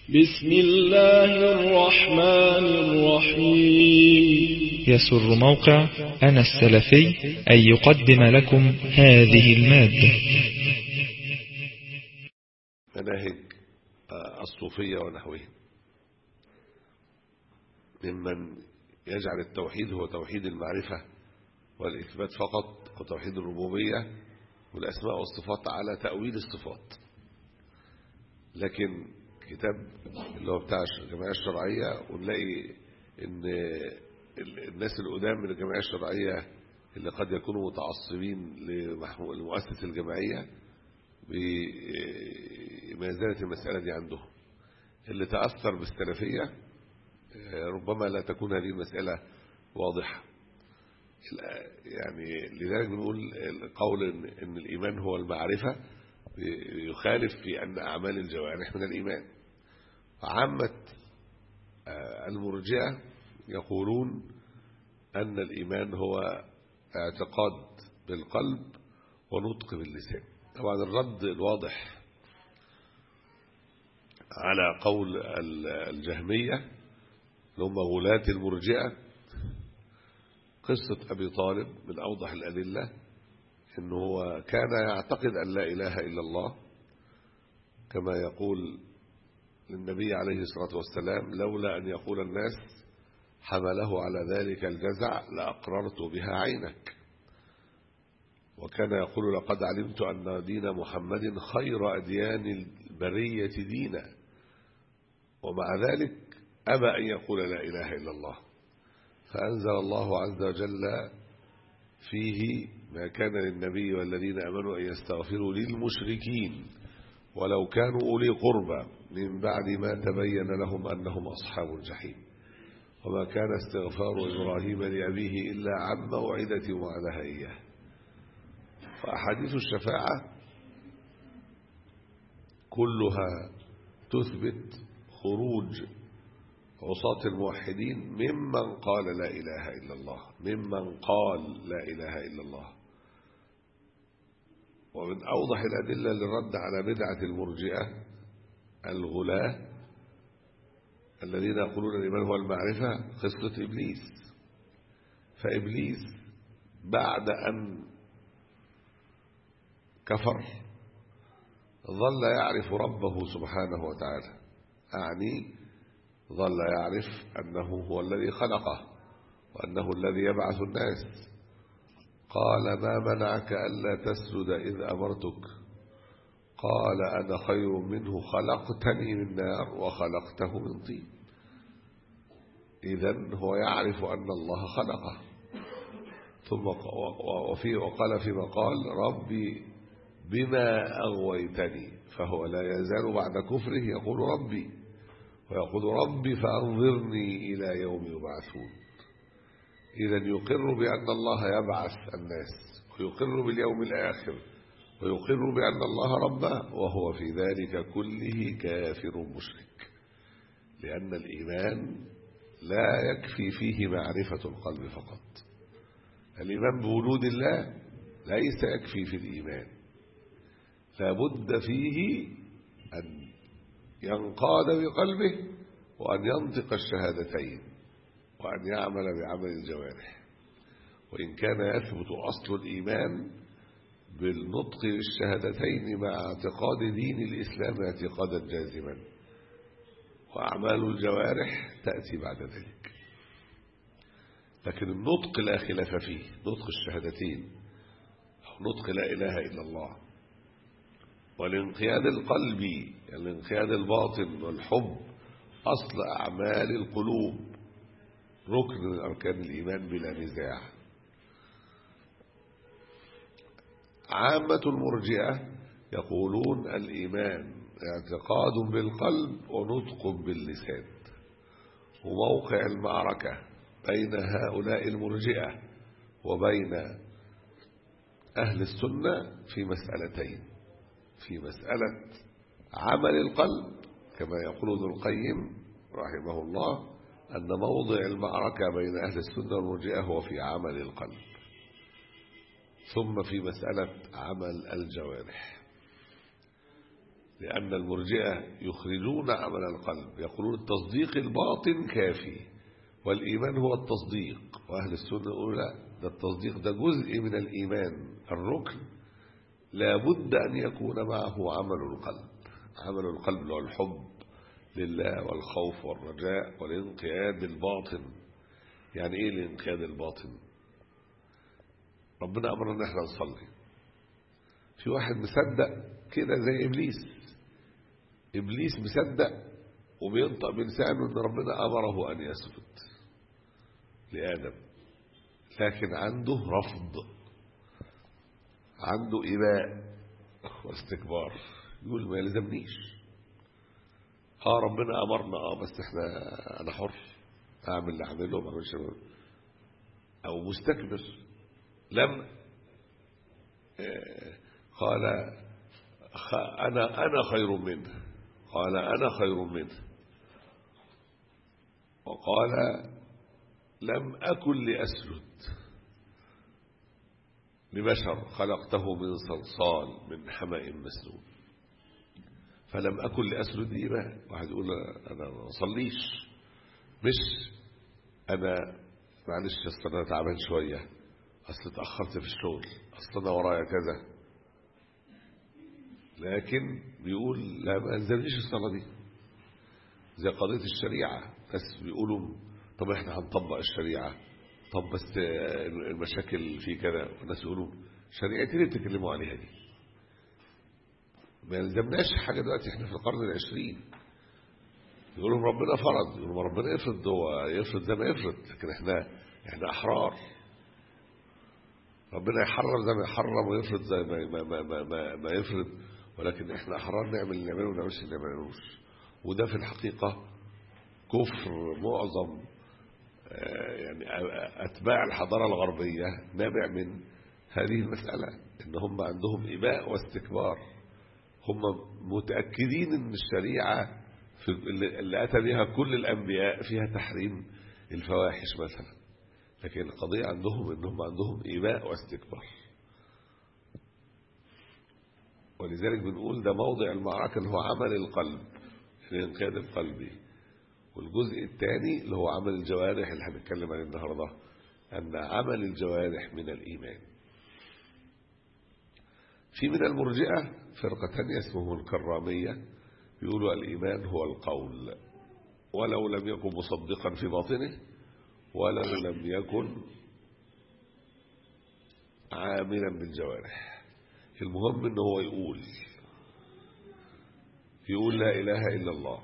بسم الله الرحمن الرحيم يسر موقع أنا السلفي أن يقدم لكم هذه المادة مناهج الصوفية ونحوهم ممن يجعل التوحيد هو توحيد المعرفة والإثبات فقط أو توحيد الربوبية والأسماء والصفات على تأويل الصفات لكن كتاب اللي هو بتاع الجمعية الشرعية ونلاقي ان الناس القدام من الجمعية الشرعية اللي قد يكونوا متعصبين لمؤسسة الجمعية ما زالت المسألة دي عندهم اللي تأثر بالسلفية ربما لا تكون هذه المسألة واضحة يعني لذلك بنقول القول إن الإيمان هو المعرفة يخالف في أن أعمال الجوارح من الإيمان عامة المرجئة يقولون أن الإيمان هو اعتقاد بالقلب ونطق باللسان طبعا الرد الواضح على قول الجهمية اللي هم غلاة المرجئة قصة أبي طالب من أوضح الأدلة أنه هو كان يعتقد أن لا إله إلا الله كما يقول للنبي عليه الصلاة والسلام لولا أن يقول الناس حمله على ذلك الجزع لأقررت بها عينك وكان يقول لقد علمت أن دين محمد خير أديان البرية دينا ومع ذلك أبى أن يقول لا إله إلا الله فأنزل الله عز وجل فيه ما كان للنبي والذين أمنوا أن يستغفروا للمشركين ولو كانوا أولي قربى من بعد ما تبين لهم أنهم أصحاب الجحيم وما كان استغفار إبراهيم لأبيه إلا عن موعدة وعدها إياه فأحاديث الشفاعة كلها تثبت خروج عصاة الموحدين ممن قال لا إله إلا الله ممن قال لا إله إلا الله ومن أوضح الأدلة للرد على بدعة المرجئة الغلاة الذين يقولون الإيمان هو المعرفة قصة إبليس فإبليس بعد أن كفر ظل يعرف ربه سبحانه وتعالى أعني ظل يعرف أنه هو الذي خلقه وأنه الذي يبعث الناس قال ما منعك ألا تسجد إذ أمرتك قال أنا خير منه خلقتني من نار وخلقته من طين إذا هو يعرف أن الله خلقه ثم وفي وقال فيما قال ربي بما أغويتني فهو لا يزال بعد كفره يقول ربي ويقول ربي فأنظرني إلى يوم يبعثون إذا يقر بأن الله يبعث الناس ويقر باليوم الآخر ويقر بأن الله ربه وهو في ذلك كله كافر مشرك لأن الإيمان لا يكفي فيه معرفة القلب فقط الإيمان بوجود الله ليس يكفي في الإيمان لابد فيه أن ينقاد بقلبه وأن ينطق الشهادتين وأن يعمل بعمل الجوارح وإن كان يثبت أصل الإيمان بالنطق بالشهادتين مع اعتقاد دين الإسلام اعتقادا جازما وأعمال الجوارح تأتي بعد ذلك لكن النطق لا خلاف فيه نطق الشهادتين أو نطق لا إله إلا الله والانقياد القلبي الانقياد الباطن والحب أصل أعمال القلوب ركن من أركان الإيمان بلا نزاع عامة المرجئة يقولون الإيمان اعتقاد بالقلب ونطق باللسان وموقع المعركة بين هؤلاء المرجئة وبين أهل السنة في مسألتين في مسألة عمل القلب كما يقول ابن القيم رحمه الله أن موضع المعركة بين أهل السنة والمرجئة هو في عمل القلب ثم في مسألة عمل الجوارح لأن المرجئة يخرجون عمل القلب يقولون التصديق الباطن كافي والإيمان هو التصديق وأهل السنة يقولون لا ده التصديق ده جزء من الإيمان الركن لابد أن يكون معه عمل القلب عمل القلب اللي هو الحب لله والخوف والرجاء والانقياد الباطن يعني ايه الانقياد الباطن ربنا امرنا ان احنا نصلي في واحد مصدق كده زي ابليس ابليس مصدق وبينطق بلسانه ان ربنا امره ان يسجد لادم لكن عنده رفض عنده اباء واستكبار يقول ما يلزمنيش اه ربنا امرنا اه بس احنا انا حر اعمل اللي اعمله ما اعملش او مستكبر لم آه قال انا انا خير منه قال انا خير منه وقال لم اكن لاسجد لبشر خلقته من صلصال من حمأ مسنون فلم أكن لأسجد لي بقى واحد يقول أنا ما أصليش مش أنا معلش أصل أنا تعبان شوية أصل اتأخرت في الشغل أصل أنا ورايا كذا لكن بيقول لا ما أنزلنيش الصلاة دي زي قضية الشريعة بس بيقولوا طب احنا هنطبق الشريعة طب بس المشاكل في كذا والناس يقولوا شريعتي اللي بتتكلموا عليها دي ما يلزمناش حاجة دلوقتي احنا في القرن العشرين يقولوا ربنا فرض يقولوا ربنا يفرض هو يفرض زي ما يفرض لكن احنا احنا احرار ربنا يحرم زي ما يحرم ويفرض زي ما ما ما ما, ما, ما يفرض ولكن احنا احرار نعمل اللي نعمله وما نعملش اللي ما نعملوش وده في الحقيقة كفر معظم يعني أتباع الحضارة الغربية نابع من هذه المسألة إن هم عندهم إباء واستكبار هم متأكدين إن الشريعة في اللي أتى بها كل الأنبياء فيها تحريم الفواحش مثلا لكن القضية عندهم إنهم عندهم إباء واستكبار ولذلك بنقول ده موضع المعركة اللي هو عمل القلب الانقياد القلبي والجزء الثاني اللي هو عمل الجوارح اللي هنتكلم عليه النهارده أن عمل الجوارح من الإيمان في من المرجئة فرقة ثانية اسمهم الكرامية بيقولوا الإيمان هو القول ولو لم يكن مصدقا في باطنه ولو لم يكن عاملا بالجوارح المهم ان هو يقول يقول لا إله إلا الله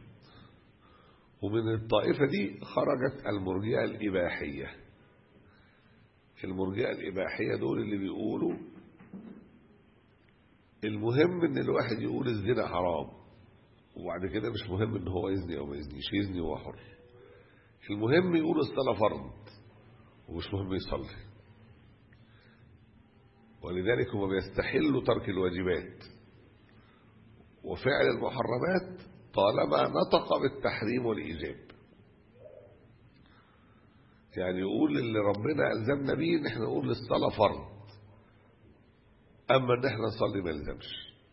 ومن الطائفة دي خرجت المرجئة الإباحية المرجئة الإباحية دول اللي بيقولوا المهم ان الواحد يقول الزنا حرام وبعد كده مش مهم ان هو يزني او ما يزنيش يزني وهو حر المهم يقول الصلاة فرض ومش مهم يصلي ولذلك هم بيستحلوا ترك الواجبات وفعل المحرمات طالما نطق بالتحريم والإيجاب يعني يقول اللي ربنا ألزمنا بيه ان احنا نقول الصلاة فرض أما ان احنا نصلي ما يلزمش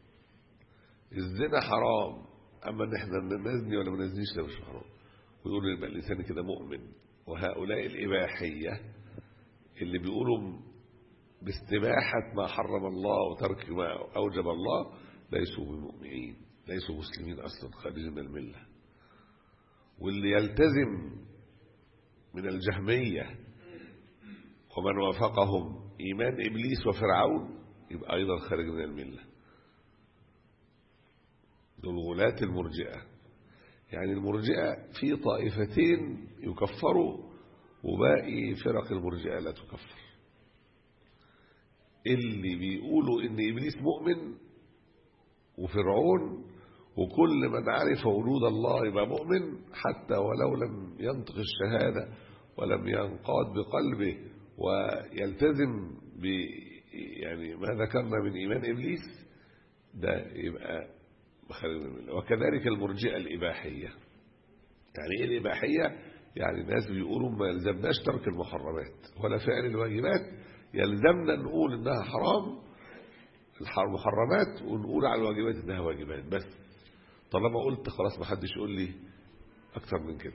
الزنا حرام أما ان احنا نزني ولا ما نزنيش ده مش حرام ويقول يبقى الإنسان كده مؤمن وهؤلاء الإباحية اللي بيقولوا باستباحة ما حرم الله وترك ما أوجب الله ليسوا بمؤمنين ليسوا مسلمين أصلا خارجين من الملة واللي يلتزم من الجهمية ومن وافقهم إيمان إبليس وفرعون يبقى أيضا خارج من الملة دول غلاة المرجئة يعني المرجئة في طائفتين يكفروا وباقي فرق المرجئة لا تكفر اللي بيقولوا ان ابليس مؤمن وفرعون وكل من عرف وجود الله يبقى مؤمن حتى ولو لم ينطق الشهادة ولم ينقاد بقلبه ويلتزم ب يعني ما ذكرنا من إيمان إبليس ده يبقى خارج من وكذلك المرجئة الإباحية يعني إيه الإباحية يعني الناس بيقولوا ما يلزمناش ترك المحرمات ولا فعل الواجبات يلزمنا نقول إنها حرام المحرمات ونقول على الواجبات انها واجبات بس طالما قلت خلاص ما حدش يقول لي اكتر من كده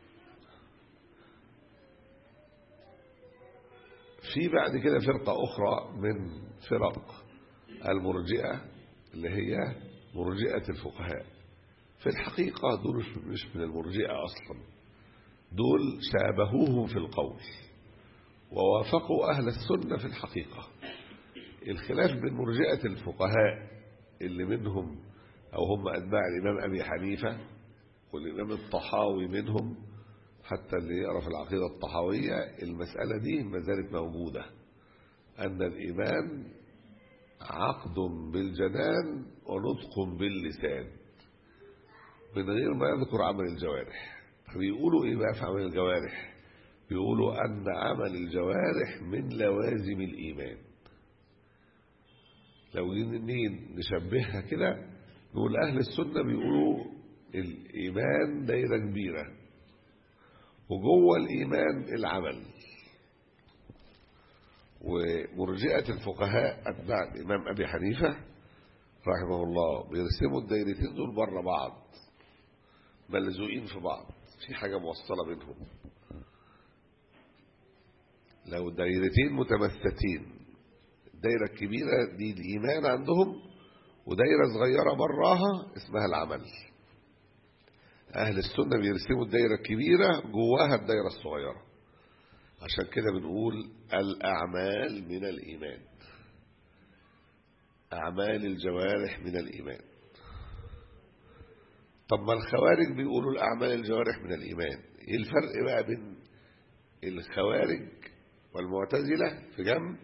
في بعد كده فرقة أخرى من فرق المرجئة اللي هي مرجئة الفقهاء في الحقيقة دول مش من المرجئة أصلا دول شابهوهم في القول ووافقوا أهل السنة في الحقيقة الخلاف بين مرجئة الفقهاء اللي منهم أو هم أتباع الإمام أبي حنيفة والإمام الطحاوي منهم حتى اللي يقرأ في العقيدة الطحاوية المسألة دي ما زالت موجودة أن الإيمان عقد بالجنان ونطق باللسان من غير ما يذكر عمل الجوارح فبيقولوا إيه بقى في عمل الجوارح بيقولوا أن عمل الجوارح من لوازم الإيمان لو جينا نشبهها كده نقول أهل السنة بيقولوا الإيمان دايرة كبيرة وجوه الإيمان العمل ومرجئة الفقهاء أتباع الإمام أبي حنيفة رحمه الله بيرسموا الدايرتين دول بره بعض ملزوقين في بعض في حاجة موصلة بينهم لو دايرتين متمثلتين الدايرة الكبيرة دي الإيمان عندهم ودايرة صغيرة براها اسمها العمل أهل السنة بيرسموا الدايرة الكبيرة جواها الدايرة الصغيرة عشان كده بنقول الأعمال من الإيمان أعمال الجوارح من الإيمان طب ما الخوارج بيقولوا الأعمال الجوارح من الإيمان إيه الفرق بقى بين الخوارج والمعتزلة في جنب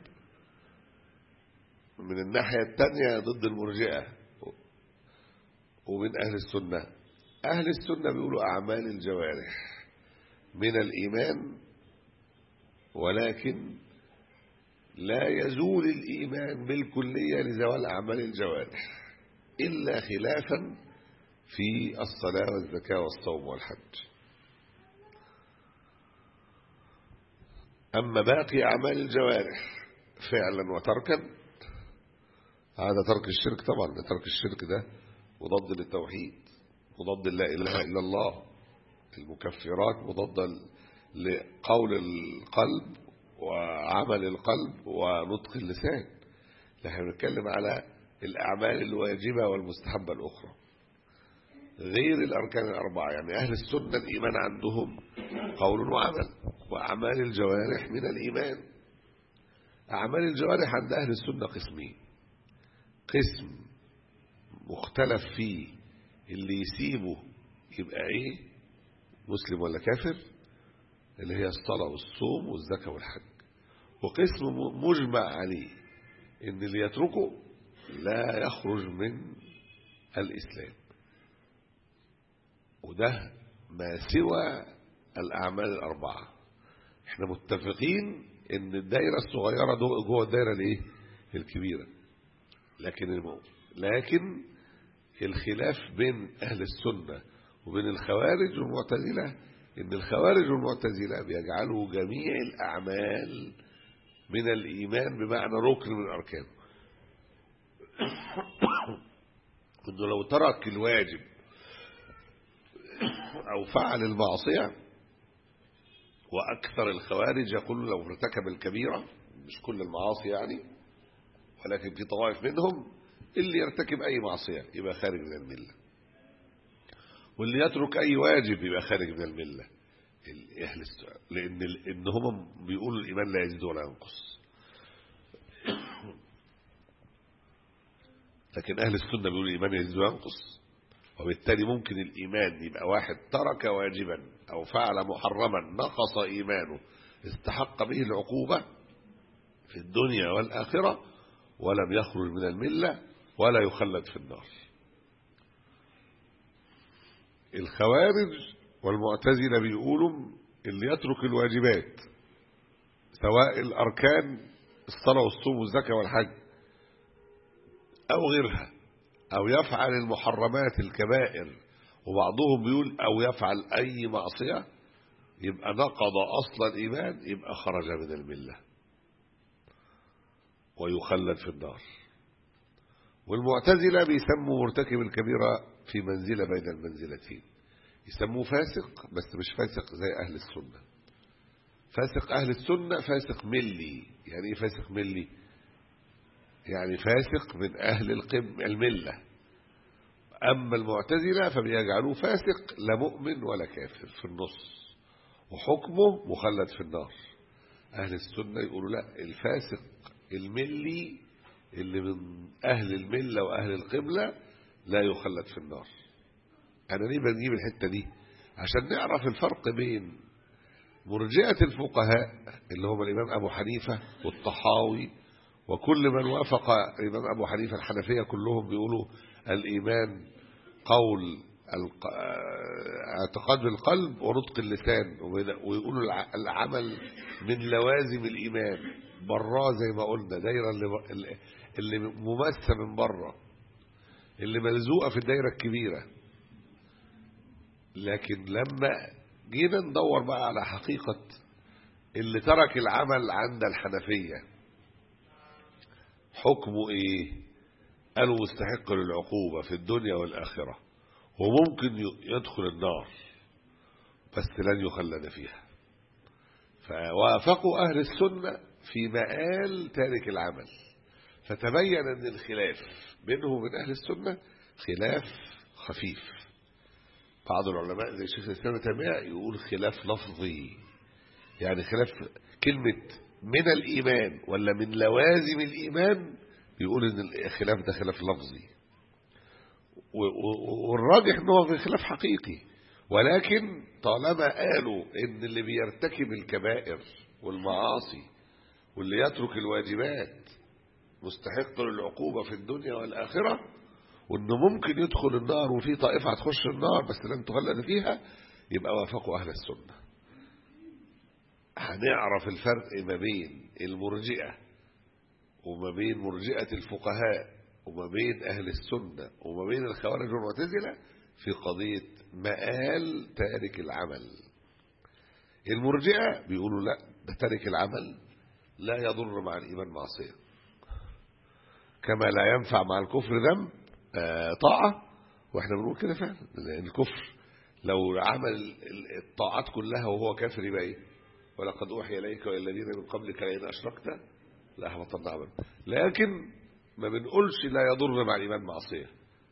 من الناحية التانية ضد المرجئة ومن أهل السنة أهل السنة بيقولوا أعمال الجوارح من الإيمان ولكن لا يزول الإيمان بالكلية لزوال أعمال الجوارح إلا خلافا في الصلاة والزكاة والصوم والحج أما باقي أعمال الجوارح فعلا وتركا هذا ترك الشرك طبعا ترك الشرك ده مضاد للتوحيد مضاد لا إله إلا الله المكفرات مضادة لقول القلب وعمل القلب ونطق اللسان نحن بنتكلم على الأعمال الواجبة والمستحبة الأخرى غير الأركان الأربعة يعني أهل السنة الإيمان عندهم قول وعمل وأعمال الجوارح من الإيمان أعمال الجوارح عند أهل السنة قسمين قسم مختلف فيه اللي يسيبه يبقى ايه مسلم ولا كافر اللي هي الصلاة والصوم والزكاة والحج وقسم مجمع عليه ان اللي يتركه لا يخرج من الإسلام وده ما سوى الأعمال الأربعة احنا متفقين ان الدايرة الصغيرة جوه الدايرة الايه الكبيرة لكن لكن الخلاف بين أهل السنة وبين الخوارج والمعتزلة إن الخوارج والمعتزلة بيجعلوا جميع الأعمال من الإيمان بمعنى ركن من أركانه إنه لو ترك الواجب أو فعل المعصية وأكثر الخوارج يقول لو ارتكب الكبيرة مش كل المعاصي يعني ولكن في طوائف منهم اللي يرتكب أي معصية يبقى خارج من الملة واللي يترك أي واجب يبقى خارج من الملة أهل السؤال لأن إن هم بيقولوا الإيمان لا يزيد ولا ينقص لكن أهل السنة بيقولوا الإيمان يزيد وينقص وبالتالي ممكن الإيمان يبقى واحد ترك واجبا أو فعل محرما نقص إيمانه استحق به العقوبة في الدنيا والآخرة ولم يخرج من الملة ولا يخلد في النار الخوارج والمعتزلة بيقولوا اللي يترك الواجبات سواء الأركان الصلاة والصوم والزكاة والحج أو غيرها أو يفعل المحرمات الكبائر وبعضهم بيقول أو يفعل أي معصية يبقى نقض أصل الإيمان يبقى خرج من الملة ويخلد في النار والمعتزلة بيسموا مرتكب الكبيرة في منزلة بين المنزلتين يسموه فاسق بس مش فاسق زي أهل السنة فاسق أهل السنة فاسق ملي يعني إيه فاسق ملي يعني فاسق من أهل القم الملة أما المعتزلة فبيجعلوه فاسق لا مؤمن ولا كافر في النص وحكمه مخلد في النار أهل السنة يقولوا لا الفاسق الملي اللي من أهل الملة وأهل القبلة لا يخلد في النار أنا ليه بنجيب الحتة دي عشان نعرف الفرق بين مرجئة الفقهاء اللي هم الإمام أبو حنيفة والطحاوي وكل من وافق الإمام أبو حنيفة الحنفية كلهم بيقولوا الإيمان قول اعتقاد بالقلب ونطق اللسان ويقولوا العمل من لوازم الإيمان براه زي ما قلنا دايرة اللي, اللي ممسة من بره اللي ملزوقة في الدايرة الكبيرة لكن لما جينا ندور بقى على حقيقة اللي ترك العمل عند الحنفية حكمه ايه قالوا مستحق للعقوبة في الدنيا والآخرة وممكن يدخل النار بس لن يخلد فيها فوافقوا أهل السنة في مآل تارك العمل فتبين أن الخلاف بينهم وبين أهل السنة خلاف خفيف بعض العلماء زي الشيخ الإسلام تيمية يقول خلاف لفظي يعني خلاف كلمة من الإيمان ولا من لوازم الإيمان بيقول إن الخلاف ده خلاف لفظي والراجح ان هو في خلاف حقيقي ولكن طالما قالوا ان اللي بيرتكب الكبائر والمعاصي واللي يترك الواجبات مستحق للعقوبة في الدنيا والآخرة وانه ممكن يدخل النار وفي طائفة هتخش النار بس لن تخلد فيها يبقى وافقوا أهل السنة هنعرف الفرق ما بين المرجئة وما بين مرجئة الفقهاء وما بين أهل السنة وما بين الخوارج والمعتزلة في قضية مآل تارك العمل المرجئة بيقولوا لا ده تارك العمل لا يضر مع الإيمان معصية كما لا ينفع مع الكفر ذنب طاعة واحنا بنقول كده فعلا الكفر لو عمل الطاعات كلها وهو كافر يبقى ايه ولقد اوحي اليك والى الذين من قبلك لئن اشركت لاحبطن عملك لكن ما بنقولش لا يضر مع الإيمان معصية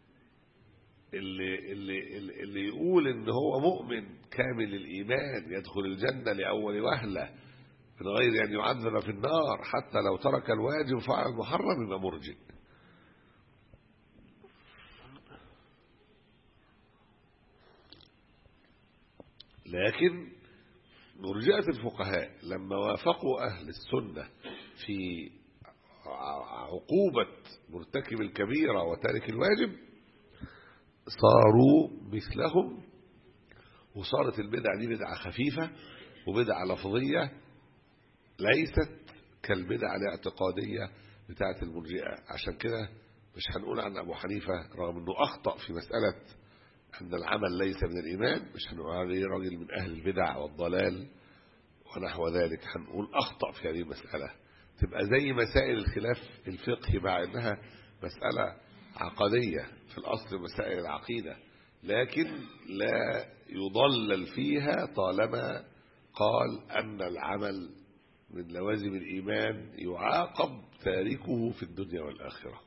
اللي, اللي, اللي يقول ان هو مؤمن كامل الإيمان يدخل الجنة لأول وهلة من غير أن يعذب في النار حتى لو ترك الواجب وفعل المحرم يبقى مرجئ لكن مرجئة الفقهاء لما وافقوا أهل السنة في عقوبة مرتكب الكبيرة وتارك الواجب صاروا مثلهم وصارت البدعة دي بدعة خفيفة وبدعة لفظية ليست كالبدعة الاعتقادية بتاعة المرجئة عشان كده مش هنقول عن أبو حنيفة رغم أنه أخطأ في مسألة أن العمل ليس من الإيمان مش هنقول عليه راجل من أهل البدع والضلال ونحو ذلك هنقول أخطأ في هذه المسألة تبقى زي مسائل الخلاف الفقهي مع انها مسألة عقدية في الأصل مسائل العقيدة لكن لا يضلل فيها طالما قال أن العمل من لوازم الإيمان يعاقب تاركه في الدنيا والآخرة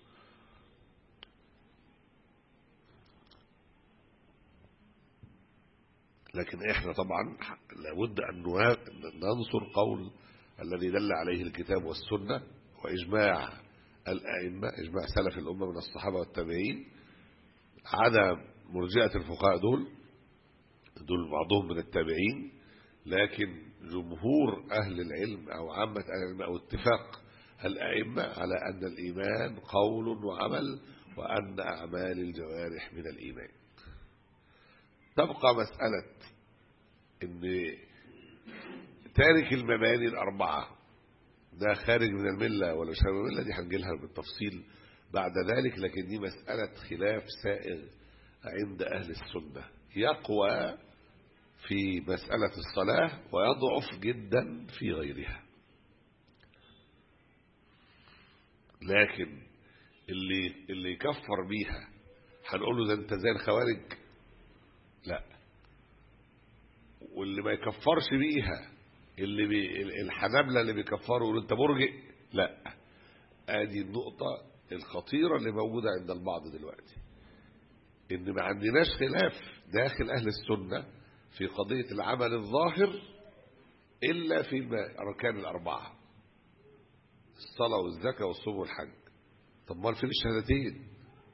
لكن احنا طبعا لابد أن ننصر قول الذي دل عليه الكتاب والسنة وإجماع الأئمة إجماع سلف الأمة من الصحابة والتابعين عدا مرجئة الفقهاء دول دول بعضهم من التابعين لكن جمهور أهل العلم أو عامة أهل العلم أو اتفاق الأئمة على أن الإيمان قول وعمل وأن أعمال الجوارح من الإيمان تبقى مسألة أن تارك المباني الأربعة ده خارج من الملة ولا مش من الملة دي هنجيلها بالتفصيل بعد ذلك لكن دي مسألة خلاف سائغ عند أهل السنة يقوى في مسألة الصلاة ويضعف جدا في غيرها لكن اللي اللي يكفر بيها هنقول له ده انت زي الخوارج لا واللي ما يكفرش بيها اللي بي الحنابلة اللي بيكفروا يقولوا انت مرجئ لا ادي النقطة الخطيرة اللي موجودة عند البعض دلوقتي ان ما عندناش خلاف داخل اهل السنة في قضية العمل الظاهر الا في الاركان الاربعة الصلاة والزكاة والصوم والحج طب ما فين الشهادتين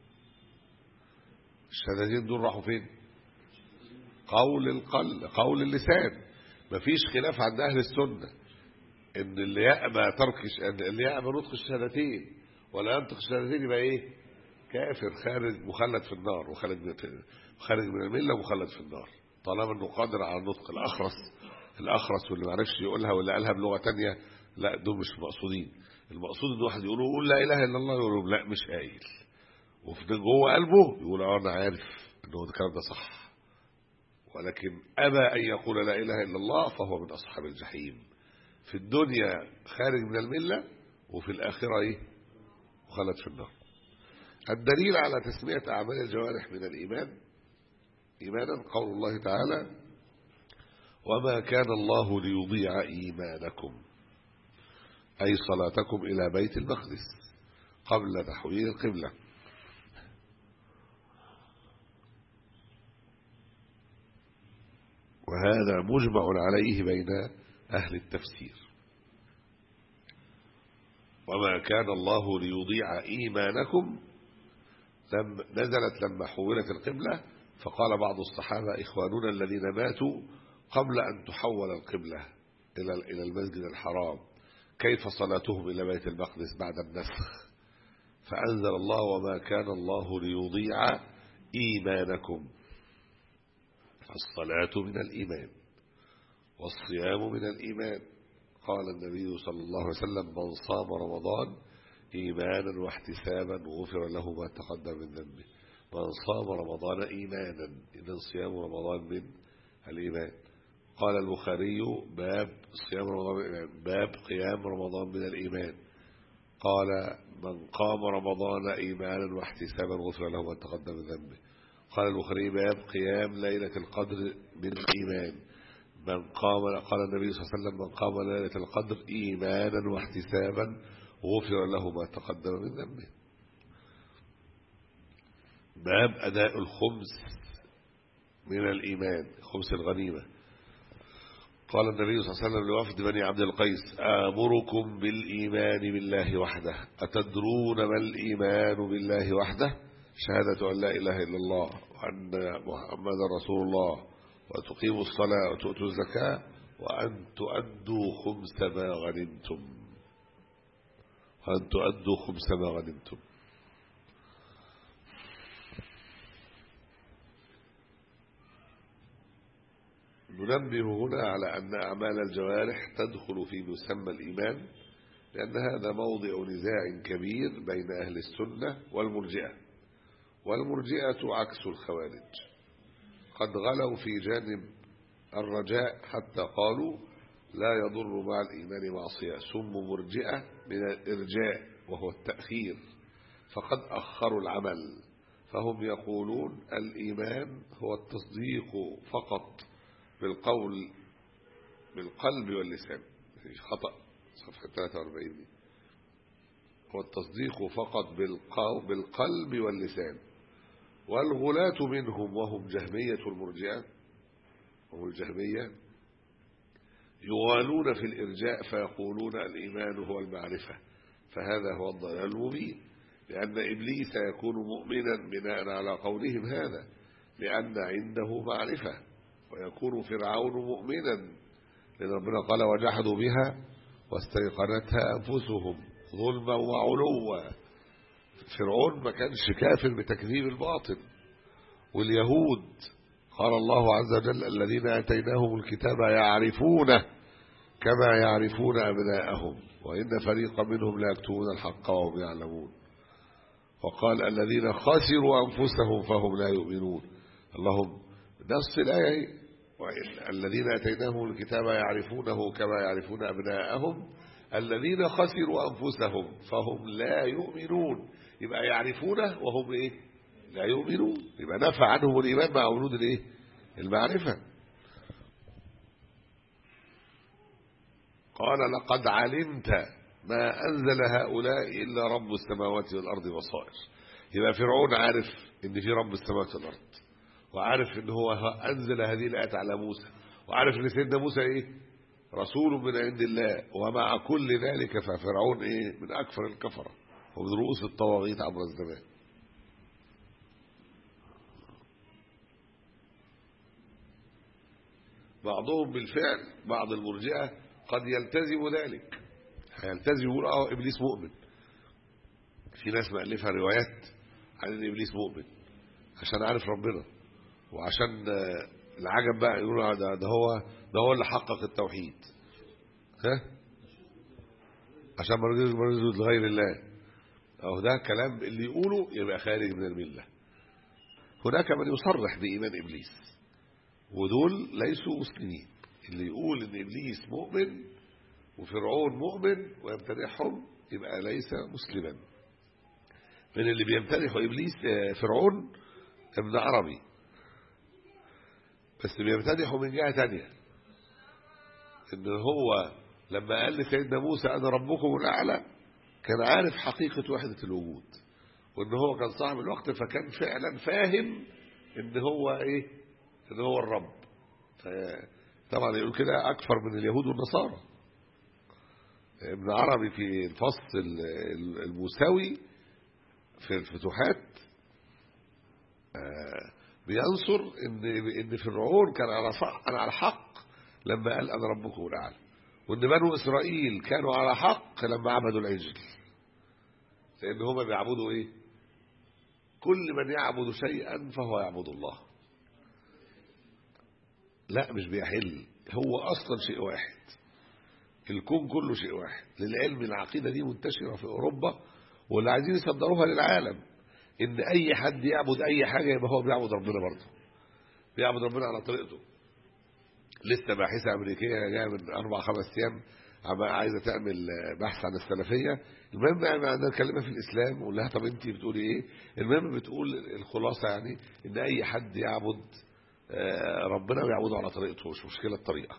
الشهادتين دول راحوا فين قول القلب قول اللسان مفيش خلاف عند اهل السنه ان اللي يأبى ترك اللي يأبى نطق الشهادتين ولا ينطق الشهادتين يبقى ايه كافر خارج مخلد في النار وخارج خارج من المله ومخلد في النار طالما انه قادر على النطق الاخرس الاخرس واللي ما عرفش يقولها واللي قالها بلغه تانية لا دول مش مقصودين المقصود ان واحد يقول يقول لا اله الا الله يقول لا مش قايل وفي جوه قلبه يقول اه انا عارف ان هو الكلام ده صح ولكن ابى ان يقول لا اله الا الله فهو من اصحاب الجحيم في الدنيا خارج من المله وفي الاخره ايه مخلد في النار الدليل على تسميه اعمال الجوارح من الايمان ايمانا قول الله تعالى وما كان الله ليضيع ايمانكم اي صلاتكم الى بيت المقدس قبل تحويل القبله وهذا مجمع عليه بين أهل التفسير وما كان الله ليضيع إيمانكم لم نزلت لما حولت القبلة فقال بعض الصحابة إخواننا الذين ماتوا قبل أن تحول القبلة إلى إلى المسجد الحرام كيف صلاتهم إلى بيت المقدس بعد النسخ فأنزل الله وما كان الله ليضيع إيمانكم الصلاة من الإيمان والصيام من الإيمان قال النبي صلى الله عليه وسلم من صام رمضان إيمانا واحتسابا غفر له ما تقدم من ذنبه من صام رمضان إيمانا إذا صيام رمضان من الإيمان قال البخاري باب صيام رمضان من الإيمان باب قيام رمضان من الإيمان قال من قام رمضان إيمانا واحتسابا غفر له ما تقدم من ذنبه قال البخاري باب قيام ليلة القدر من الإيمان من قام قال النبي صلى الله عليه وسلم من قام ليلة القدر إيمانا واحتسابا غفر له ما تقدم من ذنبه باب أداء الخمس من الإيمان خمس الغنيمة قال النبي صلى الله عليه وسلم لوفد بني عبد القيس آمركم بالإيمان بالله وحده أتدرون ما الإيمان بالله وحده شهادة أن لا إله إلا الله وأن محمد رسول الله وتقيموا الصلاة وتؤتوا الزكاة وأن تؤدوا خمس ما غنمتم وأن تؤدوا خمس ما غنمتم ننبه هنا على أن أعمال الجوارح تدخل في مسمى الإيمان لأن هذا موضع نزاع كبير بين أهل السنة والمرجئة والمرجئة عكس الخوارج قد غلوا في جانب الرجاء حتى قالوا لا يضر مع الإيمان معصية سم مرجئة من الإرجاء وهو التأخير فقد أخروا العمل فهم يقولون الإيمان هو التصديق فقط بالقول بالقلب واللسان خطأ صفحة 43 دي هو التصديق فقط بالقلب واللسان والغلاة منهم وهم جهمية المرجئة وهم الجهمية يغالون في الإرجاء فيقولون الإيمان هو المعرفة فهذا هو الضلال المبين لأن إبليس يكون مؤمنا بناء على قولهم هذا لأن عنده معرفة ويكون فرعون مؤمنا لأن ربنا قال وجحدوا بها واستيقنتها أنفسهم ظلما وعلوا فرعون ما كانش كافر بتكذيب الباطل واليهود قال الله عز وجل الذين اتيناهم الكتاب يعرفونه كما يعرفون ابناءهم وان فريقا منهم لا يكتمون الحق وهم يعلمون وقال الذين خسروا انفسهم فهم لا يؤمنون اللهم نص الايه الذين اتيناهم الكتاب يعرفونه كما يعرفون ابناءهم الذين خسروا أنفسهم فهم لا يؤمنون يبقى يعرفونه وهم إيه لا يؤمنون يبقى نفع عنهم الإيمان مع ورود الإيه المعرفة قال لقد علمت ما أنزل هؤلاء إلا رب السماوات والأرض بصائر يبقى فرعون عارف إن في رب السماوات والأرض وعارف إن هو أنزل هذه الآيات على موسى وعارف إن سيدنا موسى إيه رسول من عند الله ومع كل ذلك ففرعون إيه من أكثر الكفرة ومن رؤوس الطواغيت عبر الزمان بعضهم بالفعل بعض المرجئة قد يلتزم ذلك هيلتزم يقول اه ابليس مؤمن في ناس مألفة روايات عن ان ابليس مؤمن عشان عارف ربنا وعشان العجب بقى يقولوا ده, ده هو ده هو اللي حقق التوحيد ها عشان ما رجل لغير الله اهو ده كلام اللي يقوله يبقى خارج من المله هناك من يصرح بايمان ابليس ودول ليسوا مسلمين اللي يقول ان ابليس مؤمن وفرعون مؤمن ويمتدحهم يبقى ليس مسلما من اللي بيمتدح ابليس فرعون ابن عربي بس بيمتدحه من جهه ثانيه ان هو لما قال لسيدنا موسى انا ربكم الاعلى كان عارف حقيقه وحده الوجود وان هو كان صاحب الوقت فكان فعلا فاهم ان هو ايه ان هو الرب طبعا يقول كده اكثر من اليهود والنصارى ابن عربي في الفصل الموسوي في الفتوحات بينصر ان ان فرعون كان على صح كان على حق لما قال انا ربكم الاعلى وان بنو اسرائيل كانوا على حق لما عبدوا العجل لان هم بيعبدوا ايه كل من يعبد شيئا فهو يعبد الله لا مش بيحل هو اصلا شيء واحد الكون كله شيء واحد للعلم العقيدة دي منتشرة في أوروبا واللي عايزين يصدروها للعالم إن أي حد يعبد أي حاجة يبقى هو بيعبد ربنا برضه بيعبد ربنا على طريقته لسه باحثة أمريكية جاية من أربع خمس أيام عايزة تعمل بحث عن السلفية المهم يعني عندنا كلمة في الإسلام وقول لها طب أنت بتقولي إيه المهم بتقول الخلاصة يعني إن أي حد يعبد ربنا بيعبده على طريقته مش مشكلة الطريقة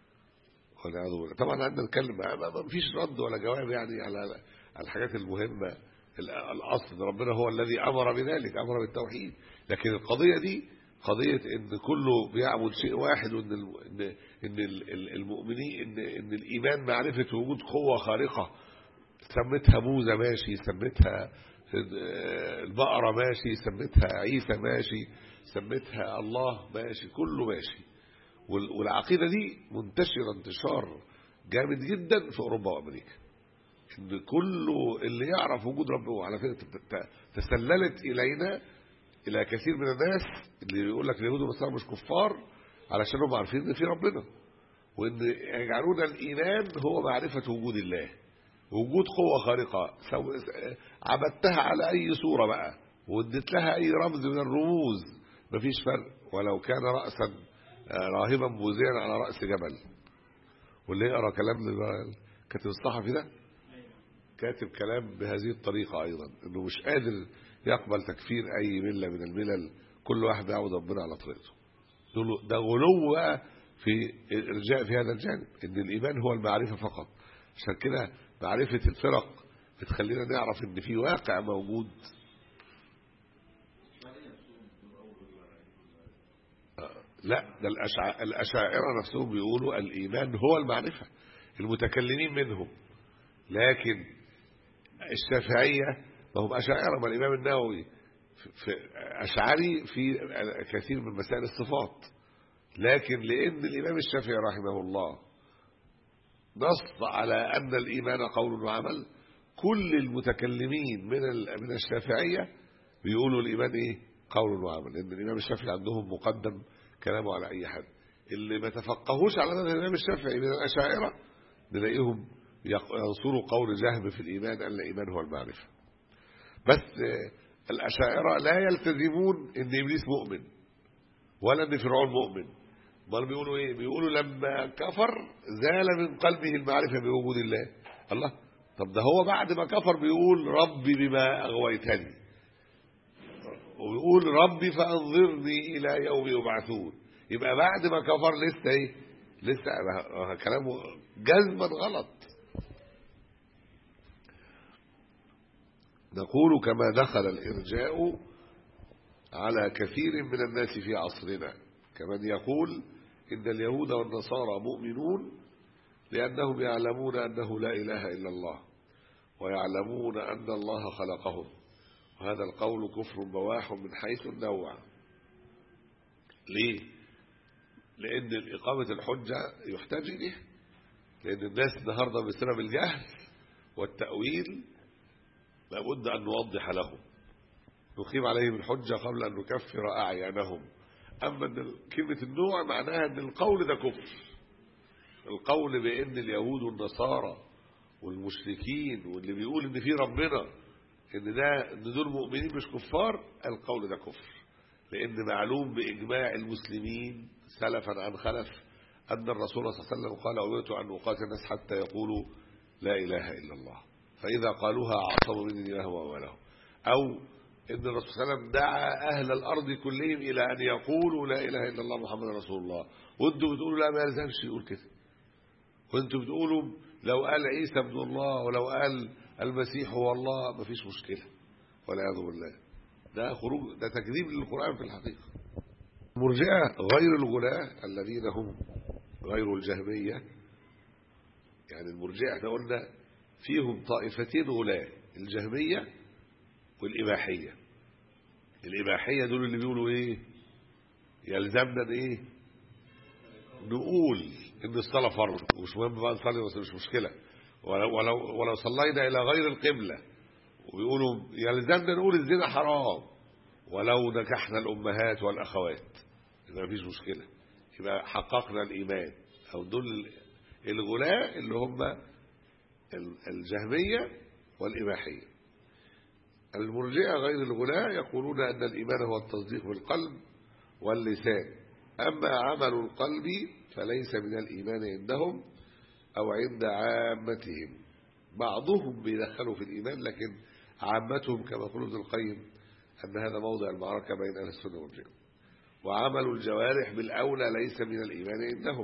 طبعا عندنا نتكلم ما فيش رد ولا جواب يعني على الحاجات المهمة الأصل ربنا هو الذي أمر بذلك أمر بالتوحيد لكن القضية دي قضية إن كله بيعبد شيء واحد وإن إن إن المؤمنين إن إن الإيمان معرفة وجود قوة خارقة سمتها موزة ماشي سمتها البقرة ماشي سمتها عيسى ماشي سمتها الله ماشي كله ماشي والعقيدة دي منتشرة انتشار جامد جدا في أوروبا وأمريكا إن كله اللي يعرف وجود ربنا وعلى فكرة تسللت إلينا إلى كثير من الناس اللي يقول لك اليهود والنصارى مش كفار علشان هم عارفين إن في ربنا وإن يجعلون الإيمان هو معرفة وجود الله وجود قوة خارقة عبدتها على أي صورة بقى واديت لها أي رمز من الرموز مفيش فرق ولو كان رأسا راهبا بوزيا على رأس جبل واللي يقرأ كلام كاتب الصحفي ده كاتب كلام بهذه الطريقة أيضا أنه مش قادر يقبل تكفير أي ملة من الملل كل واحد يعبد ربنا على طريقته ده غلو بقى في الإرجاء في هذا الجانب أن الإيمان هو المعرفة فقط عشان كده معرفة الفرق بتخلينا نعرف أن في واقع موجود لا ده الأشع... الأشاعرة نفسهم بيقولوا الإيمان هو المعرفة المتكلمين منهم لكن الشافعية ما هم أشاعرة ما الإمام النووي في أشعري في كثير من مسائل الصفات لكن لأن الإمام الشافعي رحمه الله نص على أن الإيمان قول وعمل كل المتكلمين من من الشافعية بيقولوا الإيمان إيه قول وعمل لأن الإمام الشافعي عندهم مقدم كلامه على أي حد اللي ما تفقهوش على مذهب الإمام الشافعي من الأشاعرة نلاقيهم ينصروا قول جهم في الإيمان أن الإيمان هو المعرفة بس الأشاعرة لا يلتزمون أن إبليس مؤمن ولا أن فرعون مؤمن بل بيقولوا إيه بيقولوا لما كفر زال من قلبه المعرفة بوجود الله الله طب ده هو بعد ما كفر بيقول ربي بما أغويتني ويقول ربي فأنظرني إلى يوم يبعثون يبقى بعد ما كفر لسه إيه لسه كلامه جزما غلط نقول كما دخل الإرجاء على كثير من الناس في عصرنا كمن يقول إن اليهود والنصارى مؤمنون لأنهم يعلمون أنه لا إله إلا الله ويعلمون أن الله خلقهم وهذا القول كفر بواح من حيث النوع ليه لأن إقامة الحجة يحتاج إليه لأن الناس النهاردة بسبب الجهل والتأويل لابد أن نوضح لهم نقيم عليهم الحجة قبل أن نكفر أعيانهم أما أن كلمة النوع معناها أن القول ده كفر القول بأن اليهود والنصارى والمشركين واللي بيقول ان في ربنا ان ده ان دول مؤمنين مش كفار القول ده كفر لان معلوم باجماع المسلمين سلفا عن خلف ان الرسول صلى الله عليه وسلم قال امرت ان اقاتل الناس حتى يقولوا لا اله الا الله فاذا قالوها عصموا مني دينهم واموالهم او ان الرسول صلى الله عليه وسلم دعا اهل الارض كلهم الى ان يقولوا لا اله الا الله محمد رسول الله وانتم بتقولوا لا ما يلزمش يقول كده وانتم بتقولوا لو قال عيسى ابن الله ولو قال المسيح هو الله مفيش مشكلة والعياذ بالله ده خروج ده تكذيب للقرآن في الحقيقة المرجئة غير الغلاة الذين هم غير الجهمية يعني المرجئة احنا قلنا فيهم طائفتين غلاة الجهمية والإباحية الإباحية دول اللي بيقولوا ايه يلزمنا ايه نقول ان الصلاه فرض ومش مهم بقى نصلي بس مش مشكله ولو ولو, ولو صلينا الى غير القبله وبيقولوا يلزمنا نقول الزنا حرام ولو نكحنا الامهات والاخوات يبقى مفيش مشكله يبقى حققنا الايمان او دول الغلاة اللي هم الجهميه والاباحيه المرجئه غير الغلاة يقولون ان الايمان هو التصديق بالقلب واللسان اما عمل القلب فليس من الإيمان عندهم أو عند عامتهم بعضهم بيدخلوا في الإيمان لكن عامتهم كما يقول ابن القيم أن هذا موضع المعركة بين أهل السنة والجماعة وعمل الجوارح بالأولى ليس من الإيمان عندهم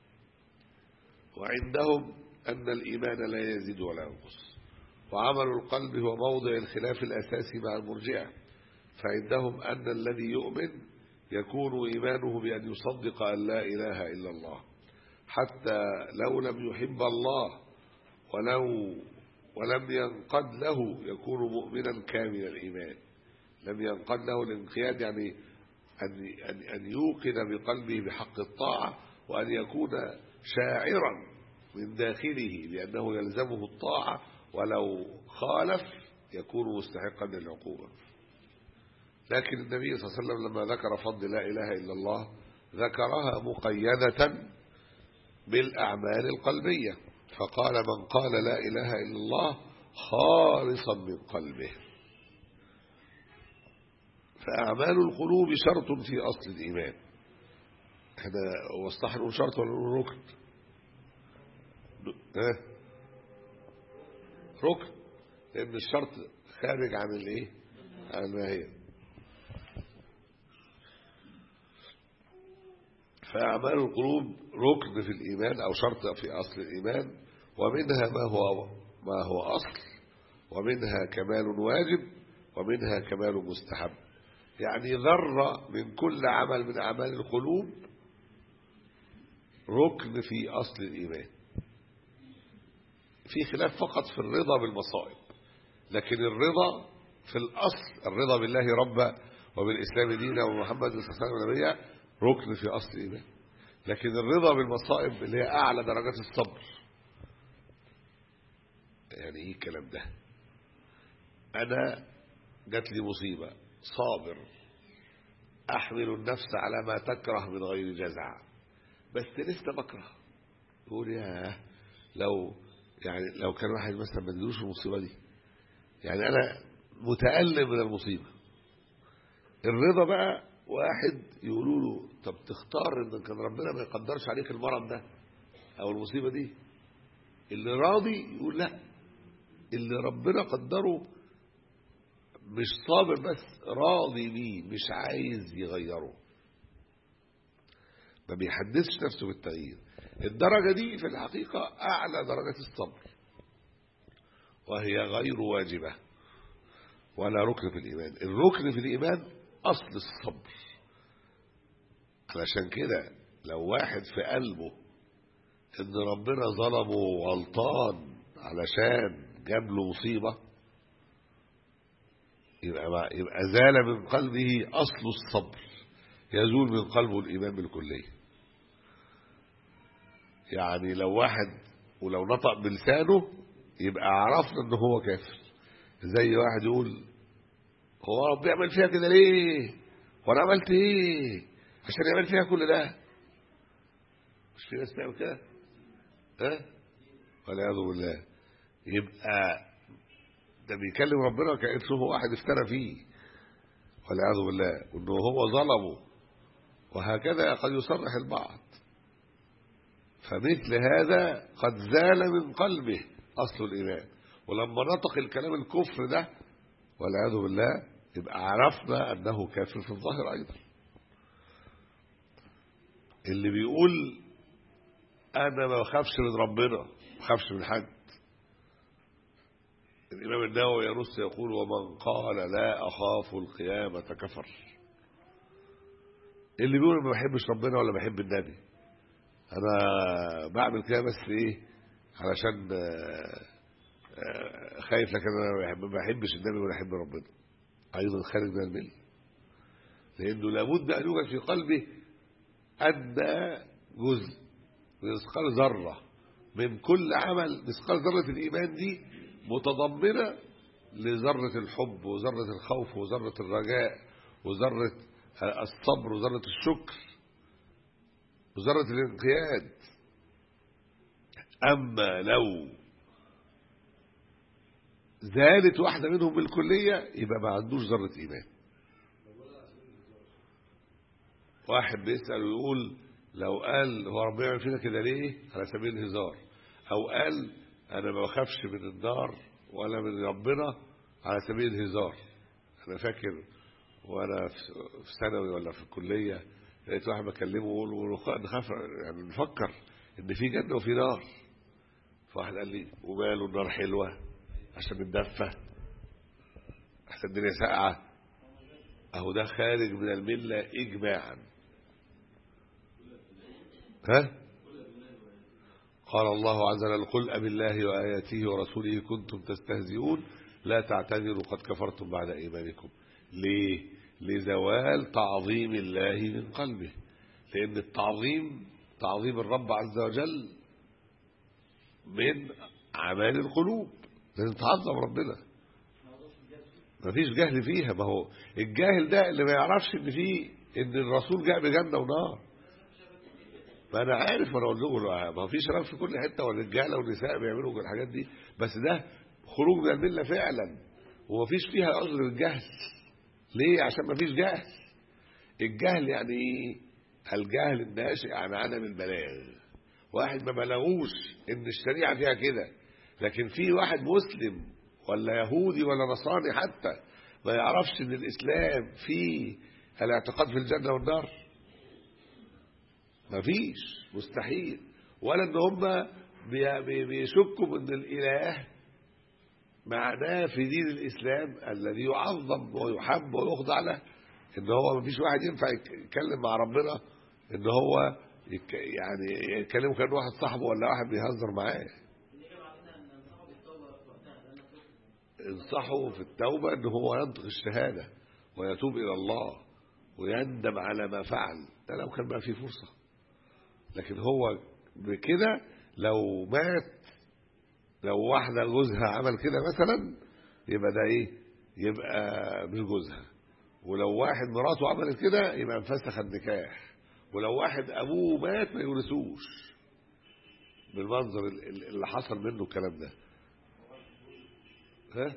وعندهم أن الإيمان لا يزيد ولا ينقص وعمل القلب هو موضع الخلاف الأساسي مع المرجئة فعندهم أن الذي يؤمن يكون إيمانه بأن يصدق أن لا إله إلا الله حتى لو لم يحب الله ولو ولم ينقد له يكون مؤمنا كامل الإيمان لم ينقد له الانقياد يعني أن, أن, أن يوقن بقلبه بحق الطاعة وأن يكون شاعرا من داخله بأنه يلزمه الطاعة ولو خالف يكون مستحقا للعقوبة لكن النبي صلى الله عليه وسلم لما ذكر فضل لا إله إلا الله ذكرها مقيدة بالأعمال القلبية فقال من قال لا إله إلا الله خالصا من قلبه فأعمال القلوب شرط في أصل الإيمان احنا والصح نقول شرط ولا نقول ركن ها ركن لأن الشرط خارج عن الايه عن الماهيه فأعمال القلوب ركن في الإيمان أو شرط في أصل الإيمان ومنها ما هو ما هو أصل ومنها كمال واجب ومنها كمال مستحب يعني ذرة من كل عمل من أعمال القلوب ركن في أصل الإيمان في خلاف فقط في الرضا بالمصائب لكن الرضا في الأصل الرضا بالله ربا وبالإسلام دينا ومحمد صلى الله عليه وسلم نبيا ركن في أصل الإيمان لكن الرضا بالمصائب اللي هي أعلى درجات الصبر يعني إيه الكلام ده أنا جات لي مصيبة صابر أحمل النفس على ما تكره من غير جزع بس لسه بكره يقول يا لو يعني لو كان واحد مثلا ما ادلوش المصيبة دي يعني أنا متألم من المصيبة الرضا بقى واحد يقولوا له طب تختار ان كان ربنا ما يقدرش عليك المرض ده او المصيبه دي اللي راضي يقول لا اللي ربنا قدره مش صابر بس راضي بيه مش عايز يغيره ما بيحدثش نفسه بالتغيير الدرجة دي في الحقيقة أعلى درجة الصبر وهي غير واجبة ولا ركن في الإيمان الركن في الإيمان أصل الصبر علشان كده لو واحد في قلبه إن ربنا ظلمه وغلطان علشان جاب له مصيبة يبقى, ما يبقى زال من قلبه أصل الصبر يزول من قلبه الإيمان بالكلية يعني لو واحد ولو نطق بلسانه يبقى عرفنا ان هو كافر زي واحد يقول هو رب يعمل فيها كده ليه وانا عملت ايه عشان يعمل فيها كل ده مش في ناس تعمل كده ها والعياذ بالله يبقى ده بيكلم ربنا كأنه هو واحد افترى فيه والعياذ بالله وانه هو ظلمه وهكذا قد يصرح البعض فمثل هذا قد زال من قلبه أصل الإيمان ولما نطق الكلام الكفر ده والعياذ بالله يبقى عرفنا أنه كافر في الظاهر أيضا اللي بيقول أنا ما بخافش من ربنا ما بخافش من حد الإمام النووي ينص يقول ومن قال لا أخاف القيامة كفر اللي بيقول ما بحبش ربنا ولا بحب النبي انا بعمل كده بس ايه علشان خايف لكن انا ما بحبش النبي ولا احب ربنا ايضا خارج من المله لانه لابد ان يوجد في قلبه ادنى جزء مثقال ذره من كل عمل مثقال ذره الايمان دي متضمنه لذره الحب وذره الخوف وذره الرجاء وذره الصبر وذره الشكر وذرة الانقياد أما لو زالت واحدة منهم بالكلية يبقى ما عندوش ذرة إيمان واحد بيسأل ويقول لو قال هو ربنا يعمل فينا كده ليه على سبيل الهزار أو قال أنا ما بخافش من النار ولا من ربنا على سبيل الهزار أنا فاكر وأنا في ثانوي ولا في الكلية لقيت واحد بكلمه ويقول نخاف يعني نفكر ان في جنه وفي نار فواحد قال لي وماله النار حلوه عشان بندفى عشان الدنيا ساقعه اهو ده خارج من المله اجماعا ها قال الله عز وجل قل أب الله وآياته ورسوله كنتم تستهزئون لا تعتذروا قد كفرتم بعد إيمانكم ليه لزوال تعظيم الله من قلبه لأن التعظيم تعظيم الرب عز وجل من أعمال القلوب لازم تعظم ربنا ما فيش جهل فيها ما هو الجاهل ده اللي ما يعرفش ان فيه ان الرسول جاء بجنه ونار ما انا عارف انا اقول له ما فيش رب في كل حته والرجاله والنساء بيعملوا كل الحاجات دي بس ده خروج من المله فعلا وما فيش فيها عذر الجهل ليه عشان ما فيش جهل الجهل يعني ايه الجهل الناشئ عن عدم البلاغ واحد ما بلغوش ان الشريعه فيها كده لكن في واحد مسلم ولا يهودي ولا نصراني حتى ما يعرفش ان الاسلام فيه الاعتقاد في الجنه والنار ما فيش مستحيل ولا ان هم بيشكوا ان الاله معناه في دين الاسلام الذي يعظم ويحب ويخضع له ان هو ما فيش واحد ينفع يتكلم مع ربنا ان هو يك يعني يتكلم كان واحد صاحبه ولا واحد بيهزر معاه انصحه في التوبة ان هو ينطق الشهادة ويتوب الى الله ويندم على ما فعل ده لو كان بقى فيه فرصة لكن هو بكده لو مات لو واحدة جوزها عمل كده مثلا يبقى ده ايه يبقى مش جوزها ولو واحد مراته عملت كده يبقى انفسخ النكاح ولو واحد ابوه مات ما يورثوش بالمنظر اللي حصل منه الكلام ده ها